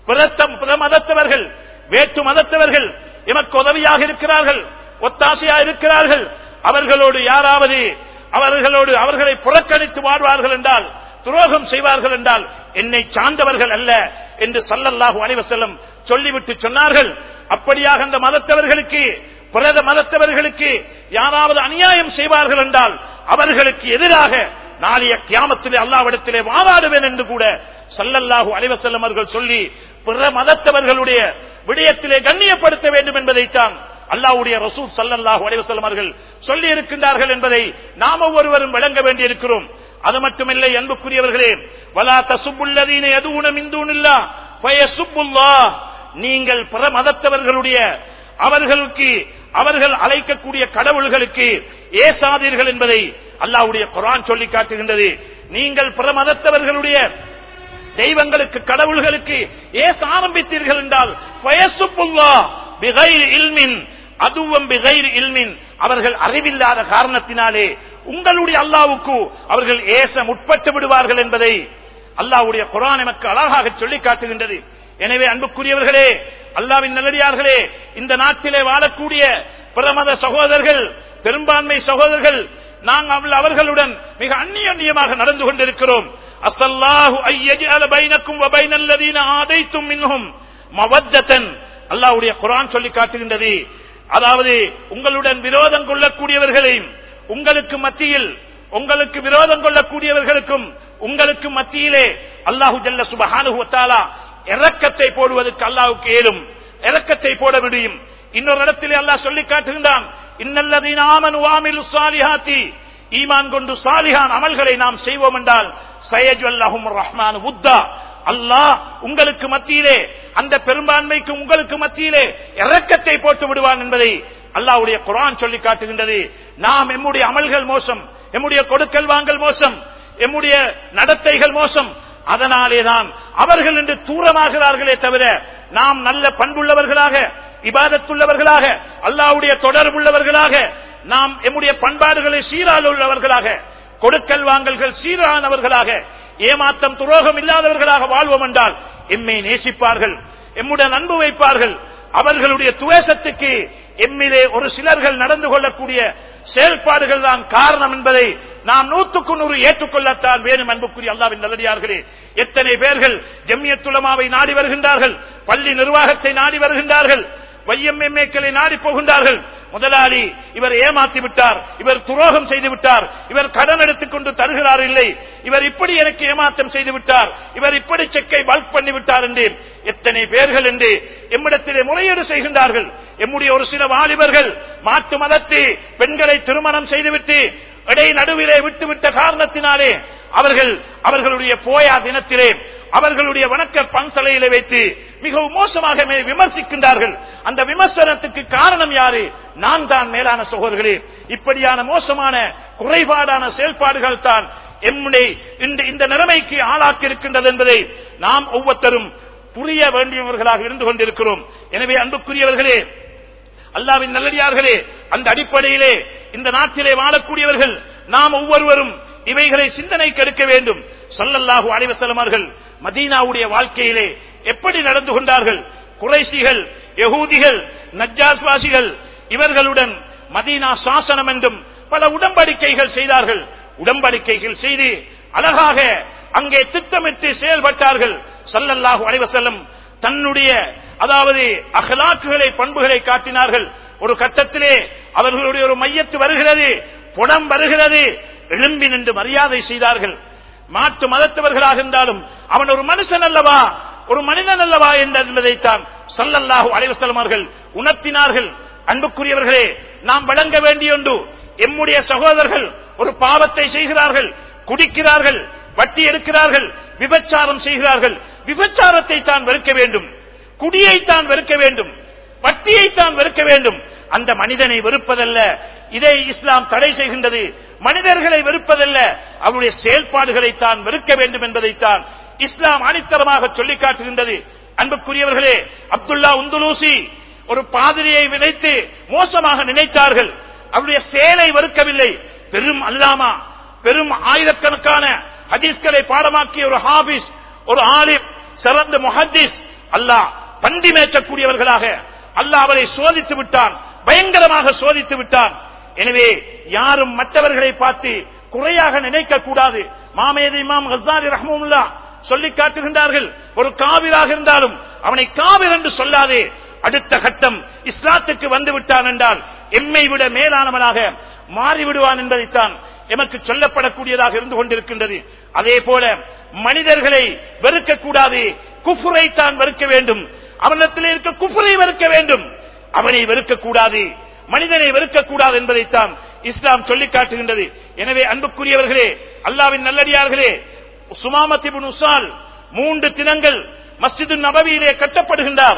பிற மதத்தவர்கள் வேற்று மதத்தவர்கள் எமக்கு உதவியாக இருக்கிறார்கள் ஒத்தாசையாக இருக்கிறார்கள் அவர்களோடு யாராவது அவர்களோடு அவர்களை புறக்கணித்து வாழ்வார்கள் என்றால் துரோகம் செய்வார்கள் என்றால் என்னை சார்ந்தவர்கள் அல்ல என்று சல்லல்லாஹு அலைவசல்லம் சொல்லிவிட்டு சொன்னார்கள் அப்படியாக அந்த மதத்தவர்களுக்கு பிரத மதத்தவர்களுக்கு யாராவது அநியாயம் செய்வார்கள் என்றால் அவர்களுக்கு எதிராக நாளைய கியாமத்திலே அல்லாவிடத்திலே வாதாடுவேன் என்று கூட சல்லல்லாஹு அலைவசல்லம் அவர்கள் சொல்லி பிற மதத்தவர்களுடைய விடயத்திலே கண்ணியப்படுத்த வேண்டும் என்பதைத்தான் அல்லாவுடைய ரசூல் சல்லல்லாஹு அலைவசல்லம் அவர்கள் சொல்லி இருக்கின்றார்கள் என்பதை நாம் ஒவ்வொருவரும் விளங்க வேண்டியிருக்கிறோம் அது மட்டுமில்லை அன்புக்குரியவர்களே வலா தசுப்புள்ளதீன எதுவுன மிந்தூனில்லா பயசுப்புல்லா நீங்கள் பிற மதத்தவர்களுடைய அவர்களுக்கு அவர்கள் அழைக்கக்கூடிய கடவுள்களுக்கு ஏசாதீர்கள் என்பதை அல்லாவுடைய குரான் சொல்லி காட்டுகின்றது நீங்கள் பிற மதத்தவர்களுடைய தெய்வங்களுக்கு கடவுள்களுக்கு ஏச ஆரம்பித்தீர்கள் என்றால் பயசுப்புல்லா பிகைர் இல்மின் அதுவும் பிகைர் இல்மின் அவர்கள் அறிவில்லாத காரணத்தினாலே உங்களுடைய அல்லாவுக்கு அவர்கள் ஏச முற்பட்டு விடுவார்கள் என்பதை அல்லாவுடைய குரான் எமக்கு அழகாக சொல்லி காட்டுகின்றது எனவே அன்புக்குரியவர்களே அல்லாவின் நல்லடியார்களே இந்த நாட்டிலே வாழக்கூடிய பிரமத சகோதரர்கள் பெரும்பான்மை சகோதரர்கள் நாங்கள் அவர்களுடன் மிக அந்நியமாக நடந்து கொண்டிருக்கிறோம் அசல்லாஹு ஐயஜஅல பைனக்கும் வ பைனல்லதீன ஆதைத்தும் மின்ஹும் மவத்தன் அல்லாஹ்வுடைய குர்ஆன் சொல்லி காட்டுகின்றது அதாவது உங்களுடன் விரோதம் கொள்ளக்கூடியவர்களையும் உங்களுக்கு மத்தியில் உங்களுக்கு விரோதம் கொள்ளக்கூடியவர்களுக்கும் உங்களுக்கு மத்தியிலே அல்லாஹு ஜல்ல சுபஹானு வத்தாலா இறக்கத்தை போடுவதற்கு அல்லாஹுக்கு ஏலும் இறக்கத்தை போட முடியும் இன்னொரு இடத்திலே அல்லாஹ் சொல்லி காட்டுகின்றான் இன்னல்லதீன ஆமனு வாமிலு சாலிஹாத்தி ஈமான் கொண்டு சாலிஹான் அமல்களை நாம் செய்வோம் என்றால் சயஜ் அல்லாஹும் ரஹ்மான் உத்தா அல்லாஹ் உங்களுக்கு மத்தியிலே அந்த பெரும்பான்மைக்கு உங்களுக்கு மத்தியிலே இரக்கத்தை போட்டு விடுவான் என்பதை அல்லாஹ்வுடைய குர்ஆன் சொல்லி காட்டுகின்றது நாம் எம்முடைய அமல்கள் மோசம் எம்முடைய கொடுக்கல் வாங்கல் மோசம் எம்முடைய நடத்தைகள் மோசம் அதனாலேதான் அவர்கள் என்று தூரமாகிறார்களே தவிர நாம் நல்ல பண்புள்ளவர்களாக இபாதத்துள்ளவர்களாக அல்லாவுடைய தொடர்புள்ளவர்களாக நாம் எம்முடைய பண்பாடுகளை சீரால் உள்ளவர்களாக கொடுக்கல் வாங்கல்கள் சீரானவர்களாக ஏமாற்றம் துரோகம் இல்லாதவர்களாக வாழ்வோம் என்றால் எம்மை நேசிப்பார்கள் எம்முடன் அன்பு வைப்பார்கள் அவர்களுடைய துவேசத்துக்கு எம்மிலே ஒரு சிலர்கள் நடந்து கொள்ளக்கூடிய செயல்பாடுகள் தான் காரணம் என்பதை நாம் நூற்றுக்கு நூறு ஏற்றுக்கொள்ளத்தான் வேணும் அன்புக்குரிய அல்லாவின் நல்லடியார்களே எத்தனை பேர்கள் ஜம்மியத்துலமாவை நாடி வருகின்றார்கள் பள்ளி நிர்வாகத்தை நாடி வருகின்றார்கள் வையம்எம்ஏக்களை நாடி போகின்றார்கள் முதலாளி இவர் ஏமாத்தி விட்டார் இவர் துரோகம் செய்து விட்டார் இவர் கடன் எடுத்துக் கொண்டு தருகிறார் இல்லை இவர் இப்படி எனக்கு ஏமாற்றம் செய்து விட்டார் இவர் இப்படி செக்கை பல்க் பண்ணி விட்டார் என்று எத்தனை பேர்கள் என்று எம்மிடத்திலே முறையீடு செய்கின்றார்கள் எம்முடைய ஒரு சில வாலிபர்கள் மாற்று மதத்து பெண்களை திருமணம் செய்துவிட்டு இடை நடுவிலே விட்டுவிட்ட காரணத்தினாலே அவர்கள் அவர்களுடைய போயா தினத்திலே அவர்களுடைய வணக்க பன்சலையில வைத்து மிகவும் மோசமாக மே- விமர்சிக்கின்றார்கள் அந்த விமர்சனத்துக்கு காரணம் யாரு நான் தான் மேலான சகோதரர்களே இப்படியான மோசமான குறைபாடான செயல்பாடுகள் தான் எம்முடைய இந்த இந்த நிலைமைக்கு ஆளாக்கி இருக்கின்றது என்பதை நாம் ஒவ்வொருத்தரும் புரிய வேண்டியவர்களாக இருந்து கொண்டிருக்கிறோம் எனவே அன்புக்குரியவர்களே அல்லாவின் நல்லடியார்களே அந்த அடிப்படையிலே இந்த நாட்டிலே வாழக்கூடியவர்கள் நாம் ஒவ்வொருவரும் இவைகளை சிந்தனைக்கு எடுக்க வேண்டும் சொல்லல்லாஹு அலைவசலம் அவர்கள் மதீனாவுடைய வாழ்க்கையிலே எப்படி நடந்து கொண்டார்கள் குறைசிகள் யகூதிகள் நஜ்ஜாஸ்வாசிகள் இவர்களுடன் மதீனா சாசனம் என்றும் பல உடன்படிக்கைகள் செய்தார்கள் உடன்படிக்கைகள் செய்து அழகாக அங்கே திட்டமிட்டு செயல்பட்டார்கள் சல்லல்லாஹு அலைவசல்லம் தன்னுடைய அதாவது அகலாக்குகளை பண்புகளை காட்டினார்கள் ஒரு கட்டத்திலே அவர்களுடைய ஒரு மையத்து வருகிறது புடம் வருகிறது எழும்பி நின்று மரியாதை செய்தார்கள் மாற்று மதத்தவர்களாக இருந்தாலும் அவன் ஒரு மனுஷன் அல்லவா ஒரு மனிதன் அல்லவா என்பதைத்தான் சல்லல்லாஹு அலைவசலம் அவர்கள் உணர்த்தினார்கள் அன்புக்குரியவர்களே நாம் வழங்க வேண்டிய ஒன்று எம்முடைய சகோதரர்கள் ஒரு பாவத்தை செய்கிறார்கள் குடிக்கிறார்கள் வட்டி எடுக்கிறார்கள் விபச்சாரம் செய்கிறார்கள் விபச்சாரத்தை தான் வெறுக்க வேண்டும் குடியை தான் வெறுக்க வேண்டும் வட்டியை தான் வெறுக்க வேண்டும் அந்த மனிதனை வெறுப்பதல்ல இதை இஸ்லாம் தடை செய்கின்றது மனிதர்களை வெறுப்பதல்ல அவருடைய செயல்பாடுகளை தான் வெறுக்க வேண்டும் என்பதைத்தான் இஸ்லாம் அடித்தரமாக சொல்லிக் காட்டுகின்றது அன்புக்குரியவர்களே அப்துல்லா உந்துலூசி ஒரு பாதிரியை விதைத்து மோசமாக நினைத்தார்கள் அவருடைய செயலை வெறுக்கவில்லை பெரும் அல்லாமா பெரும் ஆயிரக்கணக்கான ஹதீஸ்களை பாடமாக்கிய ஒரு ஹாபிஸ் ஒரு ஆலிப் சிறந்த முஹத்திஸ் அல்லாஹ் பண்டி மேய்ச்சக்கூடியவர்களாக அல்லாஹ் அவரை சோதித்து விட்டான் பயங்கரமாக சோதித்து விட்டான் எனவே யாரும் மற்றவர்களை பார்த்து குறையாக நினைக்க கூடாது மாமேது இமாம் ஹசாரி ரஹமுல்லா சொல்லி காட்டுகின்றார்கள் ஒரு காவிராக இருந்தாலும் அவனை காவிர் என்று சொல்லாதே அடுத்த கட்டம் இஸ்லாத்துக்கு வந்து விட்டான் என்றால் எம்மை விட மேலானவனாக மாறிவிடுவான் என்பதைத்தான் எமக்கு சொல்லப்படக்கூடியதாக இருந்து கொண்டிருக்கின்றது அதே போல மனிதர்களை வெறுக்கக்கூடாது குஃபுரை தான் வெறுக்க வேண்டும் அவனிடத்தில் இருக்க குஃபுரை வெறுக்க வேண்டும் அவனை வெறுக்கக்கூடாது மனிதனை வெறுக்கக்கூடாது என்பதைத்தான் இஸ்லாம் சொல்லிக் காட்டுகின்றது எனவே அன்புக்குரியவர்களே அல்லாவின் நல்லடியார்களே சுமாமத்திபுன் உசால் மூன்று தினங்கள் மஸ்ஜிது நபவியிலே கட்டப்படுகின்றார்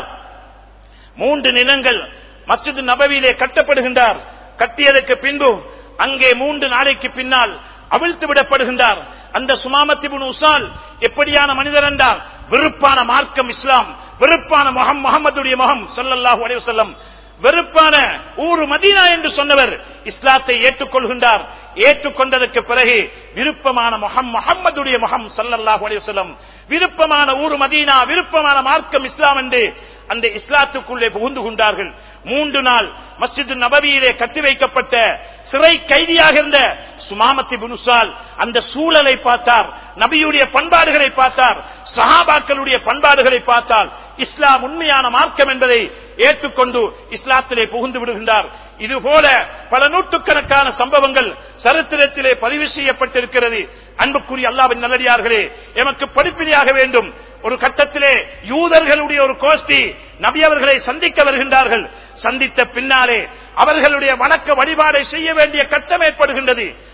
மூன்று நிலங்கள் மஸ்ஜிது நபவியிலே கட்டப்படுகின்றார் கட்டியதற்கு பின்பு அங்கே மூன்று நாளைக்கு பின்னால் அவிழ்த்து விடப்படுகின்றார் அந்த சுமாமத்திபுன் உசால் எப்படியான மனிதர் என்றால் வெறுப்பான மார்க்கம் இஸ்லாம் வெறுப்பான முகம் முகமதுடைய முகம் சொல்லல்லாஹு அலைஹி வஸல்லம் வெறுப்பான ஊரு மதீனா என்று சொன்னவர் இஸ்லாத்தை ஏற்றுக்கொள்கின்றார் ஏற்றுக்கொண்டதற்கு பிறகு விருப்பமான முகம் முகம்மதுடைய முகம் சல்லல்லாஹு அலைஹி வஸல்லம் விருப்பமான ஊரு மதீனா விருப்பமான மார்க்கம் இஸ்லாம் என்று அந்த இஸ்லாத்துக்குள்ளே புகுந்து கொண்டார்கள் மூன்று நாள் மஸ்ஜிது நபவியிலே கட்டி வைக்கப்பட்ட சிறை கைதியாக இருந்த சுமாமத்தி புனுசால் அந்த சூழலை பார்த்தார் நபியுடைய பண்பாடுகளை பார்த்தார் சஹாபாக்களுடைய பண்பாடுகளை பார்த்தால் இஸ்லாம் உண்மையான மார்க்கம் என்பதை ஏற்றுக்கொண்டு இஸ்லாத்திலே புகுந்து விடுகின்றார் இதுபோல பல நூற்றுக்கணக்கான சம்பவங்கள் சரித்திரத்திலே பதிவு செய்யப்பட்டிருக்கிறது அன்புக்குரிய அல்லாவின் நல்லடியார்களே எமக்கு படிப்பினையாக வேண்டும் ஒரு கட்டத்திலே யூதர்களுடைய ஒரு கோஷ்டி நபி அவர்களை சந்திக்க வருகின்றார்கள் சந்தித்த பின்னாலே அவர்களுடைய வணக்க வழிபாடை செய்ய வேண்டிய கட்டம் ஏற்படுகின்றது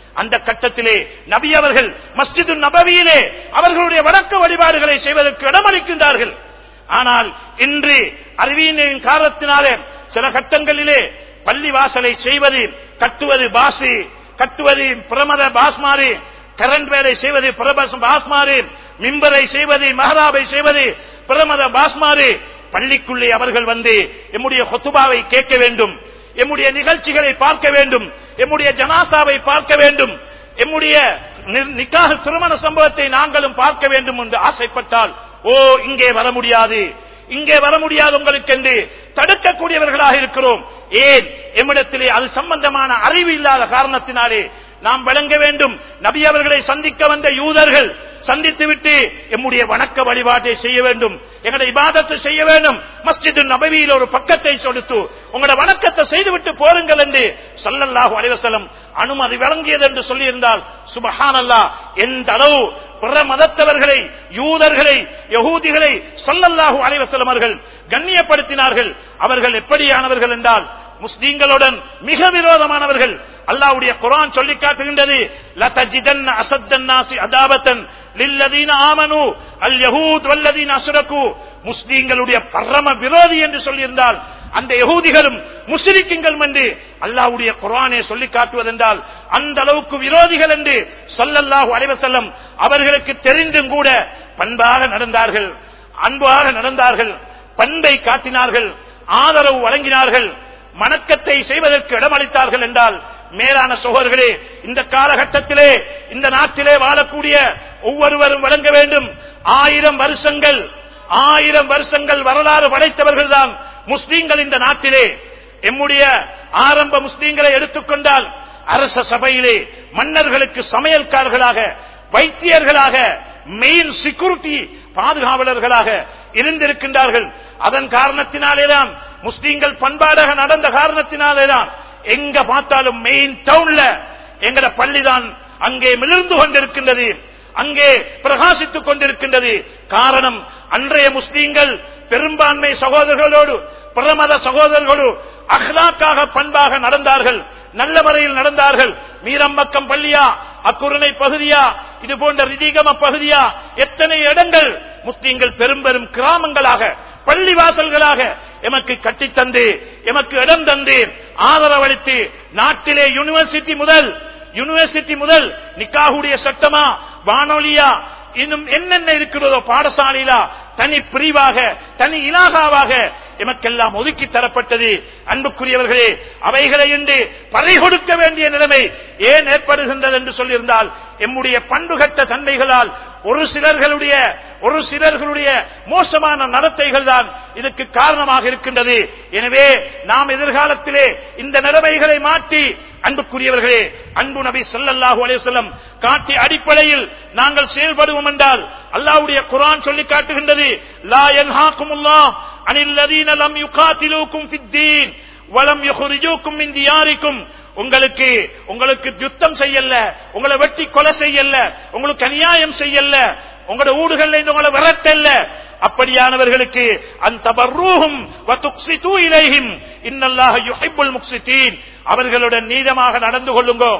அந்த கட்டத்திலே நபி அவர்கள் மஸ்ஜிது நபவியிலே அவர்களுடைய வணக்க வழிபாடுகளை செய்வதற்கு இடமளிக்கின்றார்கள் ஆனால் இன்று அறிவியலின் காரணத்தினாலே சில கட்டங்களிலே பள்ளி வாசலை செய்வது கட்டுவது பாசி கட்டுவது பிரமத பாஸ்மாரி கரண்ட் வேலை செய்வது பிரபஸ் பாஸ்மாரி மிம்பரை செய்வது மஹராபை செய்வது பிரமத பாஸ்மாரி பள்ளிக்குள்ளே அவர்கள் வந்து எம்முடைய ஹொத்துபாவை கேட்க வேண்டும் எம்முடைய நிகழ்ச்சிகளை பார்க்க வேண்டும் எம்முடைய ஜனாசாவை பார்க்க வேண்டும் எம்முடைய நி- நிக்காஹ் திருமண சம்பவத்தை நாங்களும் பார்க்க வேண்டும் என்று ஆசைப்பட்டால் ஓ இங்கே வர முடியாது இங்கே வர முடியாது உங்களுக்கு என்று தடுக்கக்கூடியவர்களாக இருக்கிறோம் ஏன் எம்மிடத்திலே அது சம்பந்தமான அறிவு இல்லாத காரணத்தினாலே நாம் விளங்க வேண்டும் நபி அவர்களை சந்திக்க வந்த யூதர்கள் சந்தித்துவிட்டு எம்முடைய வணக்க வழிபாட்டை செய்ய வேண்டும் எங்களுடைய இபாதத்தை செய்ய வேண்டும் மஸ்ஜிது நபவியில் ஒரு பக்கத்தை கொடுத்து உங்களோட வணக்கத்தை செய்துவிட்டு போருங்கள் என்று சல்லல்லாஹு அலைவசலம் அனுமதி வழங்கியது என்று சொல்லியிருந்தால் சுபஹானல்லா எந்த அளவு பிற மதத்தவர்களை யூதர்களை யகூதிகளை சல்லல்லாஹு அலைவசலம் அவர்கள் கண்ணியப்படுத்தினார்கள் அவர்கள் எப்படியானவர்கள் என்றால் முஸ்லீம்களுடன் மிக விரோதமானவர்கள் அல்லாஹ்வுடைய குர்ஆன் சொல்லி காட்டுகின்றது லதஜிதன்ன அஸத்தன்னாசி அதாபத்தன் லில்லதீன ஆமனு அல் யஹூத் வல்லதீன அஸ்ரகு முஸ்லீம்களுடைய பரம விரோதி என்று சொல்லியிருந்தால் அந்த யகூதிகளும் முஸ்லிக்குங்களும் என்று அல்லாஹ்வுடைய குர்ஆனே சொல்லி காட்டுவதென்றால் அந்த அளவுக்கு விரோதிகள் என்று ஸல்லல்லாஹு அலைஹி வஸல்லம் அவர்களுக்கு தெரிந்தும் கூட பண்பாக நடந்தார்கள் அன்பாக நடந்தார்கள் பண்பை காட்டினார்கள் ஆதரவு வழங்கினார்கள் வணக்கத்தை செய்வதற்கு இடமளித்தார்கள் என்றால் மேலான சகோதரர்களே இந்த காலகட்டத்திலே இந்த நாட்டிலே வாழக்கூடிய ஒவ்வொருவரும் வழங்க வேண்டும் ஆயிரம் வருஷங்கள் ஆயிரம் வருஷங்கள் வரலாறு படைத்தவர்கள் தான் முஸ்லீம்கள் இந்த நாட்டிலே எம்முடைய ஆரம்ப முஸ்லீம்களை எடுத்துக்கொண்டால் அரச சபையிலே மன்னர்களுக்கு சமையல்காரர்களாக வைத்தியர்களாக மெயின் செக்யூரிட்டி பாதுகாவலர்களாக இருந்திருக்கின்றார்கள் அதன் காரணத்தினாலேதான் முஸ்லீம்கள் பண்பாடாக நடந்த காரணத்தினாலேதான் எங்க பார்த்தாலும் மெயின் டவுன்ல எங்கட பள்ளிதான் அங்கே மிளிர்ந்து கொண்டிருக்கின்றது அங்கே பிரகாசித்துக் கொண்டிருக்கின்றது காரணம் அன்றைய முஸ்லீம்கள் பெரும்பான்மை சகோதரர்களோடு பிரமத சகோதரர்களோடு அஹ்லாக்காக பண்பாக நடந்தார்கள் நல்ல முறையில் நடந்தார்கள் மீரம்பக்கம் பள்ளியா அக்குரணை பகுதியா இது போன்ற ரிதிகம பகுதியா எத்தனை இடங்கள் முஸ்லீம்கள் பெரும் பெரும் கிராமங்களாக பள்ளி வாசல்களாக எமக்கு கட்டித்தந்து எமக்கு இடம் தந்து ஆதரவளித்து நாட்டிலே யூனிவர்சிட்டி முதல் யூனிவர்சிட்டி முதல் நிக்காகுடைய சட்டமா வானொலியா இன்னும் என்னென்ன இருக்கிறதோ பாடசாலையிலா தனி பிரிவாக தனி இலாகாவாக எமக்கெல்லாம் ஒதுக்கி தரப்பட்டது அன்புக்குரியவர்களே அவைகளை என்று பறை கொடுக்க வேண்டிய நிலைமை ஏன் ஏற்படுகின்றது என்று சொல்லியிருந்தால் எம்முடைய பண்புகட்ட தன்மைகளால் ஒரு சிலர்களுடைய ஒரு சிலர்களுடைய மோசமான நடத்தைகள் தான் இதுக்கு காரணமாக இருக்கின்றது எனவே நாம் எதிர்காலத்திலே இந்த நிலைமைகளை மாற்றி அன்புக்குரியவர்களே அன்பு நபி ஸல்லல்லாஹு அலைஹி வஸல்லம் காட்டிய அடிப்படையில் நாங்கள் செயல்படுவோம் என்றால் அல்லாஹ்வுடைய குர்ஆன் சொல்லி காட்டுகின்றது லா யன்ஹாக்குமுல்லாஹ் அனில் லதீன லம் யுகாத்திலூக்கும் ஃபித்தீன் வலம் யுஹ்ரிஜூக்கும் மின் தியாரிக்கும் உங்களுக்கு உங்களுக்கு யுத்தம் செய்யல உங்களை வெட்டி கொலை செய்யல உங்களுக்கு அநியாயம் செய்யல உங்களோட ஊடுகள்ல இருந்து உங்களை விரட்டல்ல அப்படியானவர்களுக்கு அந்த பர்ரூஹும் வதுக்ஸிது இலைஹிம் இன்னல்லாஹ யுஹிப்புல் முக்ஸிதீன் அவர்களுடன் நீதமாக நடந்து கொள்ளுங்கோ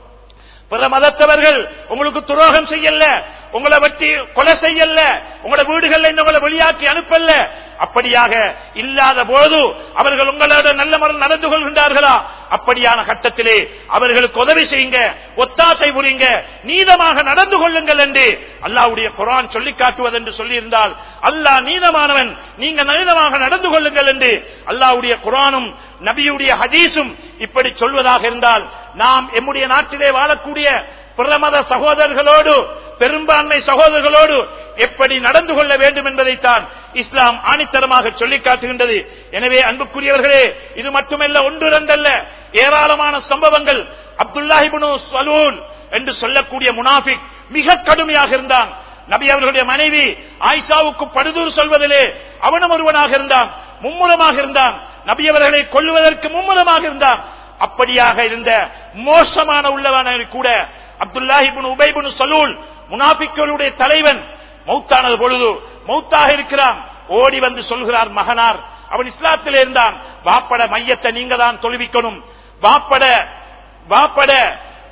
பிற மதத்தவர்கள் உங்களுக்கு துரோகம் செய்யல உங்களை வெட்டி கொலை செய்யல உங்களோட வீடுகள்ல இருந்து உங்களை வெளியாக்கி அனுப்பல அப்படியாக இல்லாத போது அவர்கள் உங்களோட நல்ல முறை நடந்து கொள்கின்றார்களா அப்படியான கட்டத்திலே அவர்களுக்கு உதவி செய்யுங்க ஒத்தாசை புரியுங்க நீதமாக நடந்து கொள்ளுங்கள் என்று அல்லாஹ்வுடைய குரான் சொல்லி காட்டுவது என்று சொல்லியிருந்தால் அல்லாஹ் நீதமானவன் நீங்க நீதமாக நடந்து கொள்ளுங்கள் என்று அல்லாஹ்வுடைய குரானும் நபியுடைய ஹதீஸும் இப்படி சொல்வதாக இருந்தால் நாம் எம்முடைய நாட்டிலே வாழக்கூடிய பிரமத சகோதரர்களோடு பெரும்பான்மை சகோதரர்களோடு எப்படி நடந்து கொள்ள வேண்டும் என்பதைத்தான் இஸ்லாம் ஆணித்தரமாக சொல்லி காட்டுகின்றது எனவே அன்புக்குரியவர்களே இது மட்டுமல்ல ஒன்று இரண்டல்ல ஏராளமான சம்பவங்கள் அப்துல்லாஹிபுனு சலூல் என்று சொல்லக்கூடிய முனாஃபிக் மிக கடுமையாக இருந்தான் நபி அவர்களுடைய மனைவி ஆயிஷாவுக்கு படுதூர் சொல்வதிலே அவனும் ஒருவனாக இருந்தான் மும்முரமாக இருந்தான் நபி அவர்களை கொல்லுவதற்கு மும்முரமாக இருந்தான் அப்படியாக இருந்த மோசமான உள்ளவன கூட அப்துல்லாஹிபின் உபைபின் சலூல் முனாபிக்களுடைய தலைவன் மௌத்தானது பொழுது மௌத்தாக இருக்கிறான் ஓடி வந்து சொல்கிறார் மகனார் அவன் இஸ்லாத்தில் இருந்தான் வாப்பட மையத்தை நீங்க தான் தொழுவிக்கணும் வாப்பட வாப்பட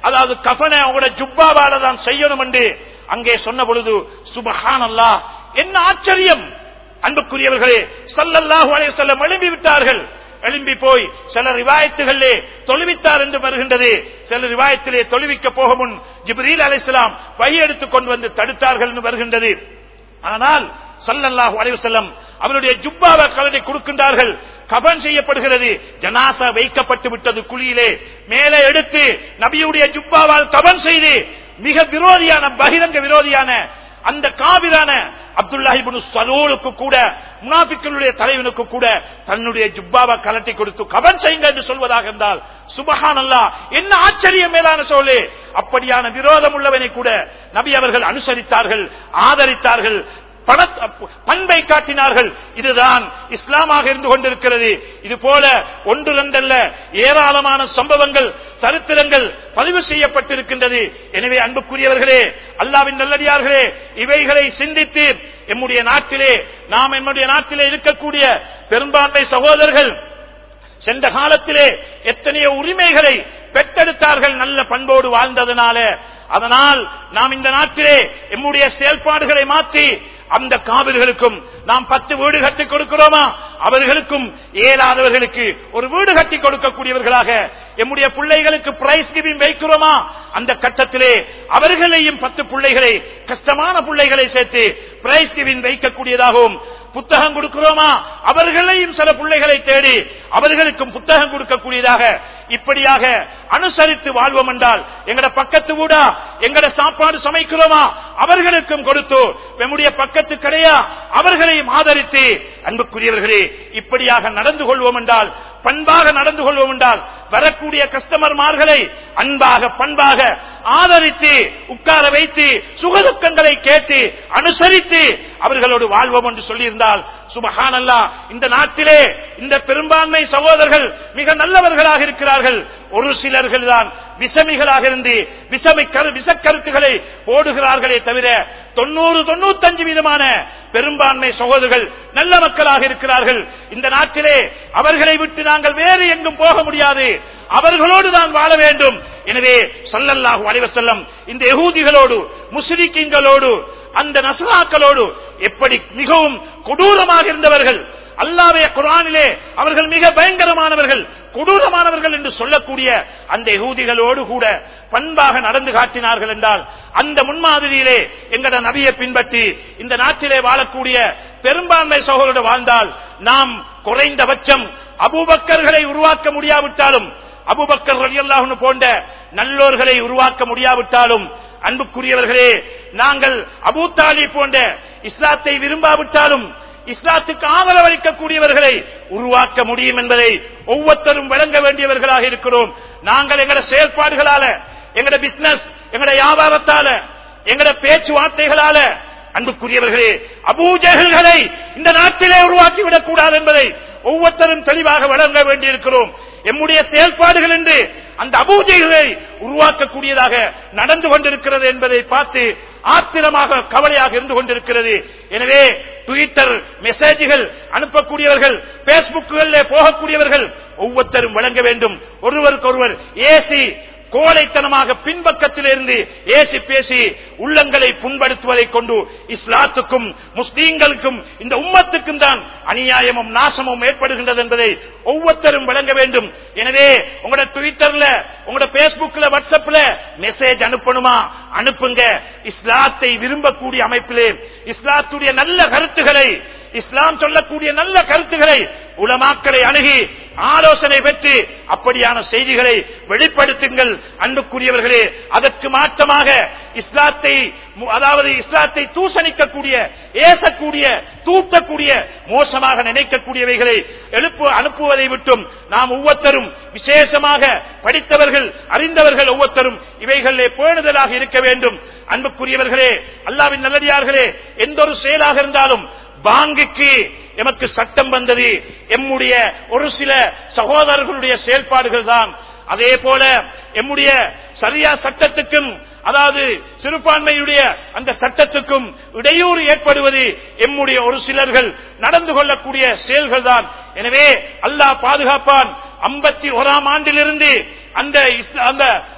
அதாவது கஃனை உங்களோட ஜுப்பாவால தான் செய்யணும் என்று அங்கே சொன்ன பொழுது சுபஹான் அல்லாஹ் என்ன ஆச்சரியம் அன்புக்குரியவர்களே சல்லல்லாஹு அலைஹி வஸல்லம் எழும்பி விட்டார்கள் எழும்பி போய் சில ரிவாயத்துகளிலே தொழுவித்தார் என்று வருகின்றது சில ரிவாயத்திலே தொழுவிக்க போக முன் ஜிப்ரீல் அலைஹிஸ்ஸலாம் பை எடுத்துக் கொண்டு வந்து தடுத்தார்கள் என்று வருகின்றது ஆனால் சல்லல்லாஹு அலைஹி வஸல்லம் அவருடைய ஜுப்பாவை கலனை கொடுக்கின்றார்கள் கபன் செய்யப்படுகிறது ஜனாசா வைக்கப்பட்டு விட்டது குழியிலே மேலே எடுத்து நபியுடைய ஜுப்பாவால் கபன் செய்து மிக விரோதியான பகிரங்க விரோதியான அந்த காவிரான அப்துல்லாஹிபுன் சலூலுக்கு கூட முனாபிக்களுடைய தலைவனுக்கு கூட தன்னுடைய ஜுப்பாவை கலட்டி கொடுத்து கபன் செய்யுங்க என்று சொல்வதாக இருந்தால் சுபஹான் அல்லா என்ன ஆச்சரியம் மேலான சொல்லு அப்படியான விரோதம் உள்ளவனை கூட நபி அவர்கள் அனுசரித்தார்கள் ஆதரித்தார்கள் பண- பண்பை காட்டினார்கள் இதுதான் இஸ்லாமாக இருந்து கொண்டிருக்கிறது இது போல ஒன்று ரெண்டல்ல ஏராளமான சம்பவங்கள் சரித்திரங்கள் பதிவு செய்யப்பட்டிருக்கின்றது எனவே அன்புக்குரியவர்களே அல்லாவின் நல்லடியார்களே இவைகளை சிந்தித்து எம்முடைய நாட்டிலே நாம் எம்முடைய நாட்டிலே இருக்கக்கூடிய பெரும்பான்மை சகோதரர்கள் சென்ற காலத்திலே எத்தனையோ உரிமைகளை பெற்றெடுத்தார்கள் நல்ல பண்போடு வாழ்ந்ததனால அதனால் நாம் இந்த நாட்டிலே எம்முடைய செயல்பாடுகளை மாற்றி அந்த காவிர்களுக்கும் நாம் பத்து வீடு கட்டி கொடுக்கிறோமா அவர்களுக்கும் இயலாதவர்களுக்கு ஒரு வீடு கட்டி கொடுக்கக்கூடியவர்களாக எம்முடைய பிள்ளைகளுக்கு பிரைஸ் கிவிங் வைக்கிறோமா அந்த கட்டத்திலே அவர்களையும் பத்து பிள்ளைகளை கஷ்டமான பிள்ளைகளை சேர்த்து பிரைஸ் கிவிங் வைக்கக்கூடியதாகவும் புத்தகம் கொடுக்கிறோமா அவர்களையும் சில பிள்ளைகளை தேடி அவர்களுக்கும் புத்தகம் கொடுக்கக்கூடியதாக இப்படியாக அனுசரித்து வாழ்வோம் என்றால் எங்கட பக்கத்து வீடா எங்கட சாப்பாடு சமைக்கிறோமா அவர்களுக்கும் கொடுத்து நம்முடைய பக்கத்து கடையா அவர்களையும் ஆதரித்து அன்புக்குரியவர்களே இப்படியாக நடந்து கொள்வோம் என்றால் பண்பாக நடந்து கொள்வோம் என்றால் வரக்கூடிய கஸ்டமர்மார்களை அன்பாக பண்பாக ஆதரித்து உட்கார வைத்து சுகதுக்கங்களை கேட்டு அனுசரித்து அவர்களோடு வாழ்வோம் என்று சொல்லியிருந்தால் சுபஹானல்லா இந்த நாட்டிலே இந்த பெரும்பான்மை சகோதரர்கள் மிக நல்லவர்களாக இருக்கிறார்கள் ஒரு சிலர்கள் தான் விசமிகளாக இருந்து விசமி கரு விசக்கருத்துக்களை போடுகிறார்களே தவிர தொண்ணூறு தொண்ணூத்தஞ்சு விதமான பெரும்பான்மை சகோதரர்கள் நல்ல மக்களாக இருக்கிறார்கள் இந்த நாட்டிலே அவர்களை விட்டு நாங்கள் வேறு எங்கும் போக முடியாது அவர்களோடு தான் வாழ வேண்டும் எனவே சொல்லல்லாஹு அலைவசல்லம் இந்த யகூதிகளோடு முஸ்லிக்கிங்களோடு அந்த நசுராக்களோடு எப்படி மிகவும் கொடூரமாக இருந்தவர்கள் அல்லாவே குரானிலே அவர்கள் மிக பயங்கரமானவர்கள் கொடூரமானவர்கள் என்று சொல்லக்கூடிய அந்த யகூதிகளோடு கூட பண்பாக நடந்து காட்டினார்கள் என்றால் அந்த முன்மாதிரியிலே எங்கட நபியை பின்பற்றி இந்த நாட்டிலே வாழக்கூடிய பெரும்பான்மை சகோதரோடு வாழ்ந்தால் நாம் குறைந்தபட்சம் அபூபக்கர்களை உருவாக்க முடியாவிட்டாலும் அபுபக்கர் ரலியல்லாஹு போன்ற நல்லோர்களை உருவாக்க முடியாவிட்டாலும் அன்புக்குரியவர்களே நாங்கள் அபூத்தாலி போன்ற இஸ்லாத்தை விரும்பாவிட்டாலும் இஸ்லாத்துக்கு ஆதரவளிக்கக்கூடியவர்களை உருவாக்க முடியும் என்பதை ஒவ்வொருத்தரும் வழங்க வேண்டியவர்களாக இருக்கிறோம் நாங்கள் எங்கட செயல்பாடுகளால எங்கட பிசினஸ் எங்கட வியாபாரத்தால எங்கட பேச்சுவார்த்தைகளால அன்புக்குரியவர்களே அபூஜகல்களை இந்த நாட்டிலே உருவாக்கிவிடக் கூடாது என்பதை ஒவ்வொருத்தரும் தெளிவாக வழங்க வேண்டியிருக்கிறோம் எம்முடைய செயல்பாடுகள் என்று அந்த அபூஜைகளை உருவாக்கக்கூடியதாக நடந்து கொண்டிருக்கிறது என்பதை பார்த்து ஆத்திரமாக கவலையாக இருந்து கொண்டிருக்கிறது எனவே ட்விட்டர் மெசேஜ்கள் அனுப்பக்கூடியவர்கள் பேஸ்புக்குகளில் போகக்கூடியவர்கள் ஒவ்வொருத்தரும் வழங்க வேண்டும் ஒருவருக்கு ஒருவர் ஏசி கோழைத்தனமாக பின்பக்கத்தில் இருந்து ஏசி பேசி உள்ளங்களை புண்படுத்துவதை கொண்டு இஸ்லாத்துக்கும் முஸ்லீம்களுக்கும் இந்த உம்மத்துக்கும் தான் அநியாயமும் நாசமும் ஏற்படுகின்றது என்பதை ஒவ்வொருத்தரும் வழங்க வேண்டும் எனவே உங்களோட ட்விட்டர்ல உங்களோட பேஸ்புக்ல வாட்ஸ்அப்ல மெசேஜ் அனுப்பணுமா அனுப்புங்க இஸ்லாத்தை விரும்பக்கூடிய அமைப்பிலே இஸ்லாத்துடைய நல்ல கருத்துக்களை இஸ்லாம் சொல்லக்கூடிய நல்ல கருத்துக்களை உலமாக்களை அணுகி ஆலோசனை பெற்று அப்படியான செய்திகளை வெளிப்படுத்துங்கள் அன்புக்குரியவர்களே அதற்கு மாற்றமாக இஸ்லாத்தை அதாவது இஸ்லாத்தை தூசணிக்கக்கூடிய ஏசக்கூடிய தூட்டக்கூடிய மோசமாக நினைக்கக்கூடியவைகளை எழுப்பு அனுப்புவதை விட்டும் நாம் ஒவ்வொருத்தரும் விசேஷமாக படித்தவர்கள் அறிந்தவர்கள் ஒவ்வொருத்தரும் இவைகளிலே பேணுதலாக இருக்க வேண்டும் அன்புக்குரியவர்களே அல்லாவின் நல்லடியார்களே எந்த ஒரு செயலாக இருந்தாலும் பாங்குக்கு எமக்கு சட்டம் வந்தது எம்முடைய ஒரு சில சகோதரர்களுடைய செயல்பாடுகள் தான் அதே போல எம்முடைய சரியா சட்டத்துக்கும் அதாவது சிறுபான்மையுடைய அந்த சட்டத்துக்கும் இடையூறு ஏற்படுவது எம்முடைய ஒரு சிலர்கள் நடந்து கொள்ளக்கூடிய செயல்கள் தான் எனவே அல்லாஹ் பாதுகாப்பான் ஐம்பத்தி ஓராம் ஆண்டிலிருந்து அந்த இஸ்- அந்த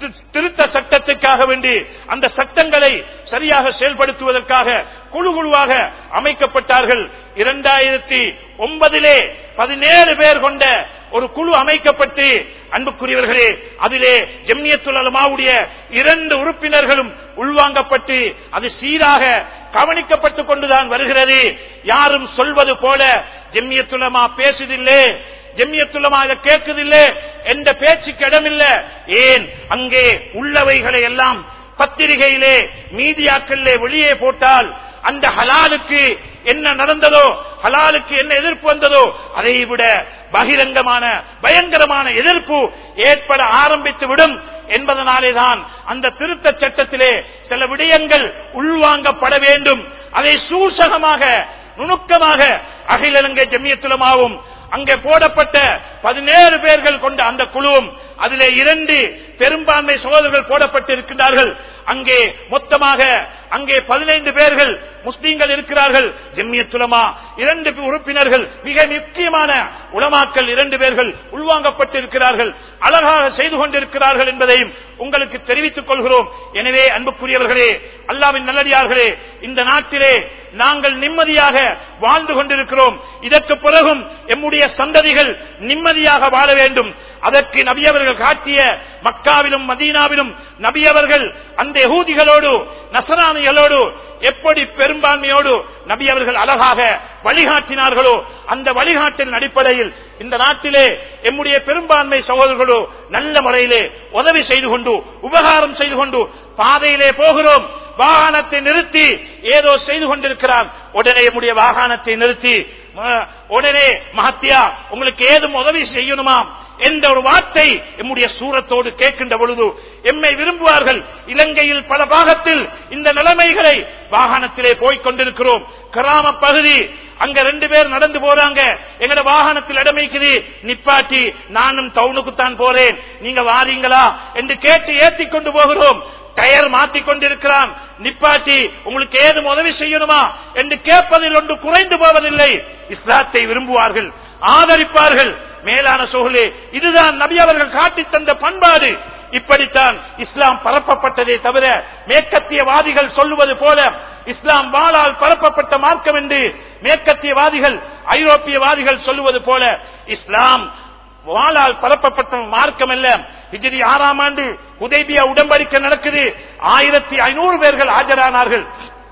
தி- திருத்த சட்டத்துக்காக வேண்டி அந்த சட்டங்களை சரியாக செயல்படுத்துவதற்காக குழு குழுவாக அமைக்கப்பட்டார்கள் இரண்டாயிரத்தி ஒன்பதிலே பதினேழு பேர் கொண்ட ஒரு குழு அமைக்கப்பட்டு அன்புக்குரியவர்களே அதிலே ஜெம்னியத்துலமாவுடைய இரண்டு உறுப்பினர்களும் உள்வாங்கப்பட்டு அது சீராக கவனிக்கப்பட்டுக் கொண்டுதான் வருகிறது யாரும் சொல்வது போல ஜெம்மியத்துலமா பேசுதில்லை ஜெம்மியத்துலமா இதை கேட்குதில்லை எந்த பேச்சுக்கு இடமில்ல ஏன் அங்கே உள்ளவைகளை எல்லாம் பத்திரிகையிலே மீடியாக்களிலே வெளியே போட்டால் அந்த ஹலாலுக்கு என்ன நடந்ததோ ஹலாலுக்கு என்ன எதிர்ப்பு வந்ததோ அதை விட பகிரங்கமான பயங்கரமான எதிர்ப்பு ஏற்பட ஆரம்பித்து விடும் என்பதனாலேதான் அந்த திருத்த சட்டத்திலே சில விடயங்கள் உள்வாங்கப்பட வேண்டும் அதை சூசகமாக நுணுக்கமாக அகில இலங்கை ஜமியத்துலமாவும் அங்கே போடப்பட்ட பதினேழு பேர்கள் கொண்ட அந்த குழுவும் அதிலே இரண்டு பெரும்பான்மை சகோதரர்கள் போடப்பட்டிருக்கிறார்கள் அங்கே மொத்தமாக அங்கே பதினைந்து பேர்கள் முஸ்லீம்கள் இருக்கிறார்கள் ஜெம்மியத்துலமா இரண்டு உறுப்பினர்கள் மிக முக்கியமான உலமாக்கள் இரண்டு பேர்கள் உள்வாங்கப்பட்டிருக்கிறார்கள் அழகாக செய்து கொண்டிருக்கிறார்கள் என்பதையும் உங்களுக்கு தெரிவித்துக் கொள்கிறோம் எனவே அன்புக்குரியவர்களே அல்லாவின் நல்லடியார்களே இந்த நாட்டிலே நாங்கள் நிம்மதியாக வாழ்ந்து கொண்டிருக்கிறோம் இதற்கு பிறகும் எம்முடைய சந்ததிகள் நிம்மதியாக வாழ வேண்டும் அதற்கு நபியவர்கள் காட்டிய மக்காவிலும் மதீனாவிலும் நபியவர்கள் அந்த யகூதிகளோடு நசராணிகளோடு எப்படி பெரும்பான்மையோடு நபி அவர்கள் அழகாக வழிகாட்டினார்களோ அந்த வழிகாட்டின் அடிப்படையில் இந்த நாட்டிலே எம்முடைய பெரும்பான்மை சகோதரர்களோ நல்ல முறையிலே உதவி செய்து கொண்டு உபகாரம் செய்து கொண்டு பாதையிலே போகிறோம் வாகனத்தை நிறுத்தி ஏதோ செய்து கொண்டிருக்கிறார் உடனே நம்முடைய வாகனத்தை நிறுத்தி ம- உடனே மகத்தியா உங்களுக்கு ஏதும் உதவி செய்யணுமாம் என்ற ஒரு வார்த்தை எம்முடைய சூரத்தோடு கேட்கின்ற பொழுது எம்மை விரும்புவார்கள் இலங்கையில் பல பாகத்தில் இந்த நிலைமைகளை வாகனத்திலே போய்க் கொண்டிருக்கிறோம் கிராம பகுதி அங்க ரெண்டு பேர் நடந்து போறாங்க எங்கட வாகனத்தில் இடமைக்குது நிப்பாட்டி நானும் டவுனுக்குத்தான் போறேன் நீங்க வாரீங்களா என்று கேட்டு ஏத்தி கொண்டு போகிறோம் டயர் மாத்திக் கொண்டிருக்கிறான் நிப்பாட்டி உங்களுக்கு ஏதும் உதவி செய்யணுமா என்று கேட்பதில் ஒன்று குறைந்து போவதில்லை இஸ்லாத்தை விரும்புவார்கள் ஆதரிப்பார்கள் மேலான சோழலே இதுதான் நபி அவர்கள் காட்டித் தந்த பண்பாடு இப்படித்தான் இஸ்லாம் பரப்பப்பட்டதே தவிர மேற்கத்தியவாதிகள் சொல்லுவது போல இஸ்லாம் வாளால் பரப்பப்பட்ட மார்க்கம் என்று மேற்கத்தியவாதிகள் ஐரோப்பியவாதிகள் சொல்லுவது போல இஸ்லாம் வாளால் பரப்பப்பட்ட மார்க்கம் அல்ல ஹிஜ்ரி ஆறாம் ஆண்டு உதேபியா உடன்படிக்கை நடக்குது ஆயிரத்தி ஐநூறு பேர்கள் ஆஜரானார்கள்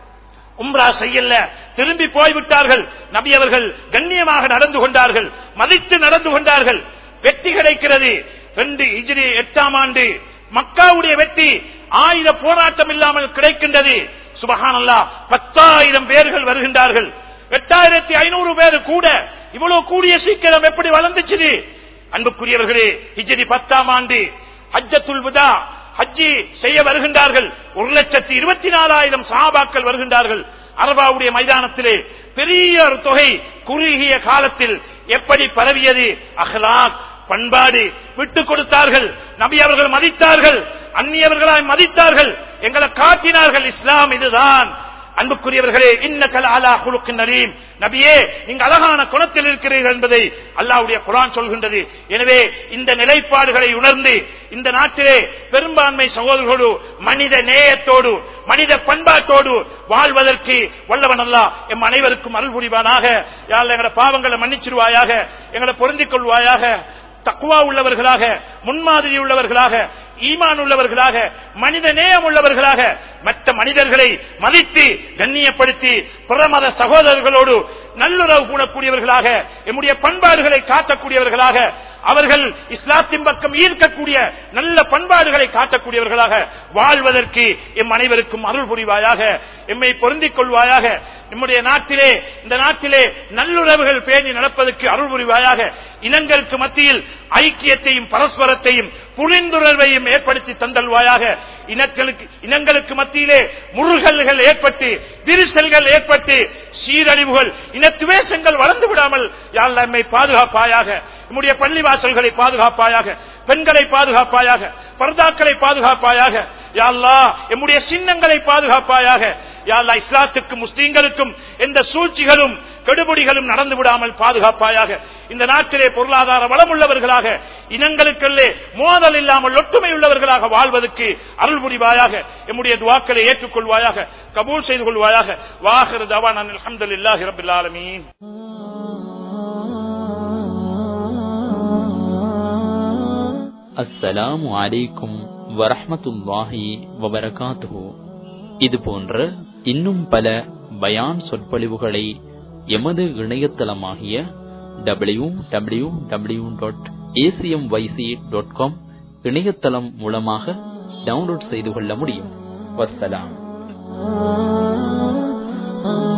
உம்ரா செய்யல திரும்பி போய்விட்டார்கள் நபி அவர்கள் கண்ணியமாக நடந்து கொண்டார்கள் மதித்து நடந்து கொண்டார்கள் வெற்றி கிடைக்கிறது ரெண்டு இஜிரி எட்டாம் ஆண்டு மக்காவுடைய வெற்றி ஆயுத போராட்டம் இல்லாமல் கிடைக்கின்றது சுபஹானல்லா பத்தாயிரம் பேர்கள் வருகின்றார்கள் எட்டாயிரத்தி ஐநூறு பேர் கூட இவ்வளவு கூடிய சீக்கிரம் எப்படி வளர்ந்துச்சு அன்புக்குரியவர்களே ஹிஜ்ரி பத்தாம் ஆண்டு ஹஜ்ஜத்துல் விதா ஹஜ்ஜி செய்ய வருகின்றார்கள் ஒரு லட்சத்தி இருபத்தி நாலாயிரம் சஹாபாக்கள் வருகின்றார்கள் அரபாவுடைய மைதானத்திலே பெரிய ஒரு தொகை குறுகிய காலத்தில் எப்படி பரவியது அஹ்லாக் பண்பாடு விட்டு கொடுத்தார்கள் நபி அவர்கள் மதித்தார்கள் அந்நியவர்களாய் மதித்தார்கள் எங்களை காட்டினார்கள் இஸ்லாம் இதுதான் அன்புக்குரியவர்களே இன்னக்கல் அலா குழுக்கின் நரீம் நபியே நீங்க அழகான குணத்தில் இருக்கிறீர்கள் என்பதை அல்லாவுடைய குரான் சொல்கின்றது எனவே இந்த நிலைப்பாடுகளை உணர்ந்து இந்த நாட்டிலே பெரும்பான்மை சகோதரர்களோடு மனித நேயத்தோடு மனித பண்பாட்டோடு வாழ்வதற்கு வல்லவன் அல்லா எம் அனைவருக்கும் அருள் புரிவானாக யாழ் எங்களோட பாவங்களை மன்னிச்சிருவாயாக எங்களை பொருந்திக் கொள்வாயாக தக்குவா உள்ளவர்களாக முன்மாதிரி உள்ளவர்களாக ஈமான் உள்ளவர்களாக மனித நேயம் உள்ளவர்களாக மற்ற மனிதர்களை மதித்து கண்ணியப்படுத்தி புறமத சகோதரர்களோடு நல்லுறவு கூடக்கூடியவர்களாக எம்முடைய பண்பாடுகளை காட்டக்கூடியவர்களாக அவர்கள் இஸ்லாத்தின் பக்கம் ஈர்க்கக்கூடிய நல்ல பண்பாடுகளை காட்டக்கூடியவர்களாக வாழ்வதற்கு எம் அனைவருக்கும் அருள் புரிவாயாக எம்மை பொருந்திக் கொள்வாயாக நம்முடைய நாட்டிலே இந்த நாட்டிலே நல்லுறவுகள் பேணி நடப்பதற்கு அருள் புரிவாயாக இனங்களுக்கு மத்தியில் ஐக்கியத்தையும் பரஸ்பரத்தையும் புரிந்துணர்வையும் ஏற்படுத்தி தந்தல்வாயாக இனங்களுக்கு இனங்களுக்கு மத்தியிலே முருகல்கள் ஏற்பட்டு விரிசல்கள் ஏற்பட்டு சீரழிவுகள் இனத்துவேசங்கள் வளர்ந்து விடாமல் யாழ் நம்மை பாதுகாப்பாயாக நம்முடைய பள்ளிவாசல்களை பாதுகாப்பாயாக பெண்களை பாதுகாப்பாயாக பர்தாக்களை பாதுகாப்பாயாக யாழ்லா எம்முடைய சின்னங்களை பாதுகாப்பாயாக யாழ்லா இஸ்லாத்துக்கும் முஸ்லீம்களுக்கும் எந்த சூழ்ச்சிகளும் கெடுபடிகளும் நடந்து விடாமல் பாதுகாப்பாயாக இந்த நாட்டிலே பொருளாதார வளமுள்ளவர்களாக இனங்களுக்குள்ளே மோதல் இல்லாமல் ஒற்றுமை உள்ளவர்களாக வாழ்வதற்கு அருள் புரிவாயாக எம்முடைய துவாக்களை ஏற்றுக்கொள்வாயாக கபூல் செய்து கொள்வாயாக வாஹர் தவான் அல்ஹம்துலில்லாஹி ரப்பில் ஆலமீன் அஸ்ஸலாமு அலைக்கும் வரஹ்மத்துல்லாஹி வபரகாத்துஹு இது போன்ற இன்னும் பல பயான் சொற்பொழிவுகளை எமது இணையதளமாகிய W W W dot ACM YC dot com இணையதளம் மூலமாக டவுன்லோட் செய்து கொள்ள முடியும் வஸ்ஸலாம்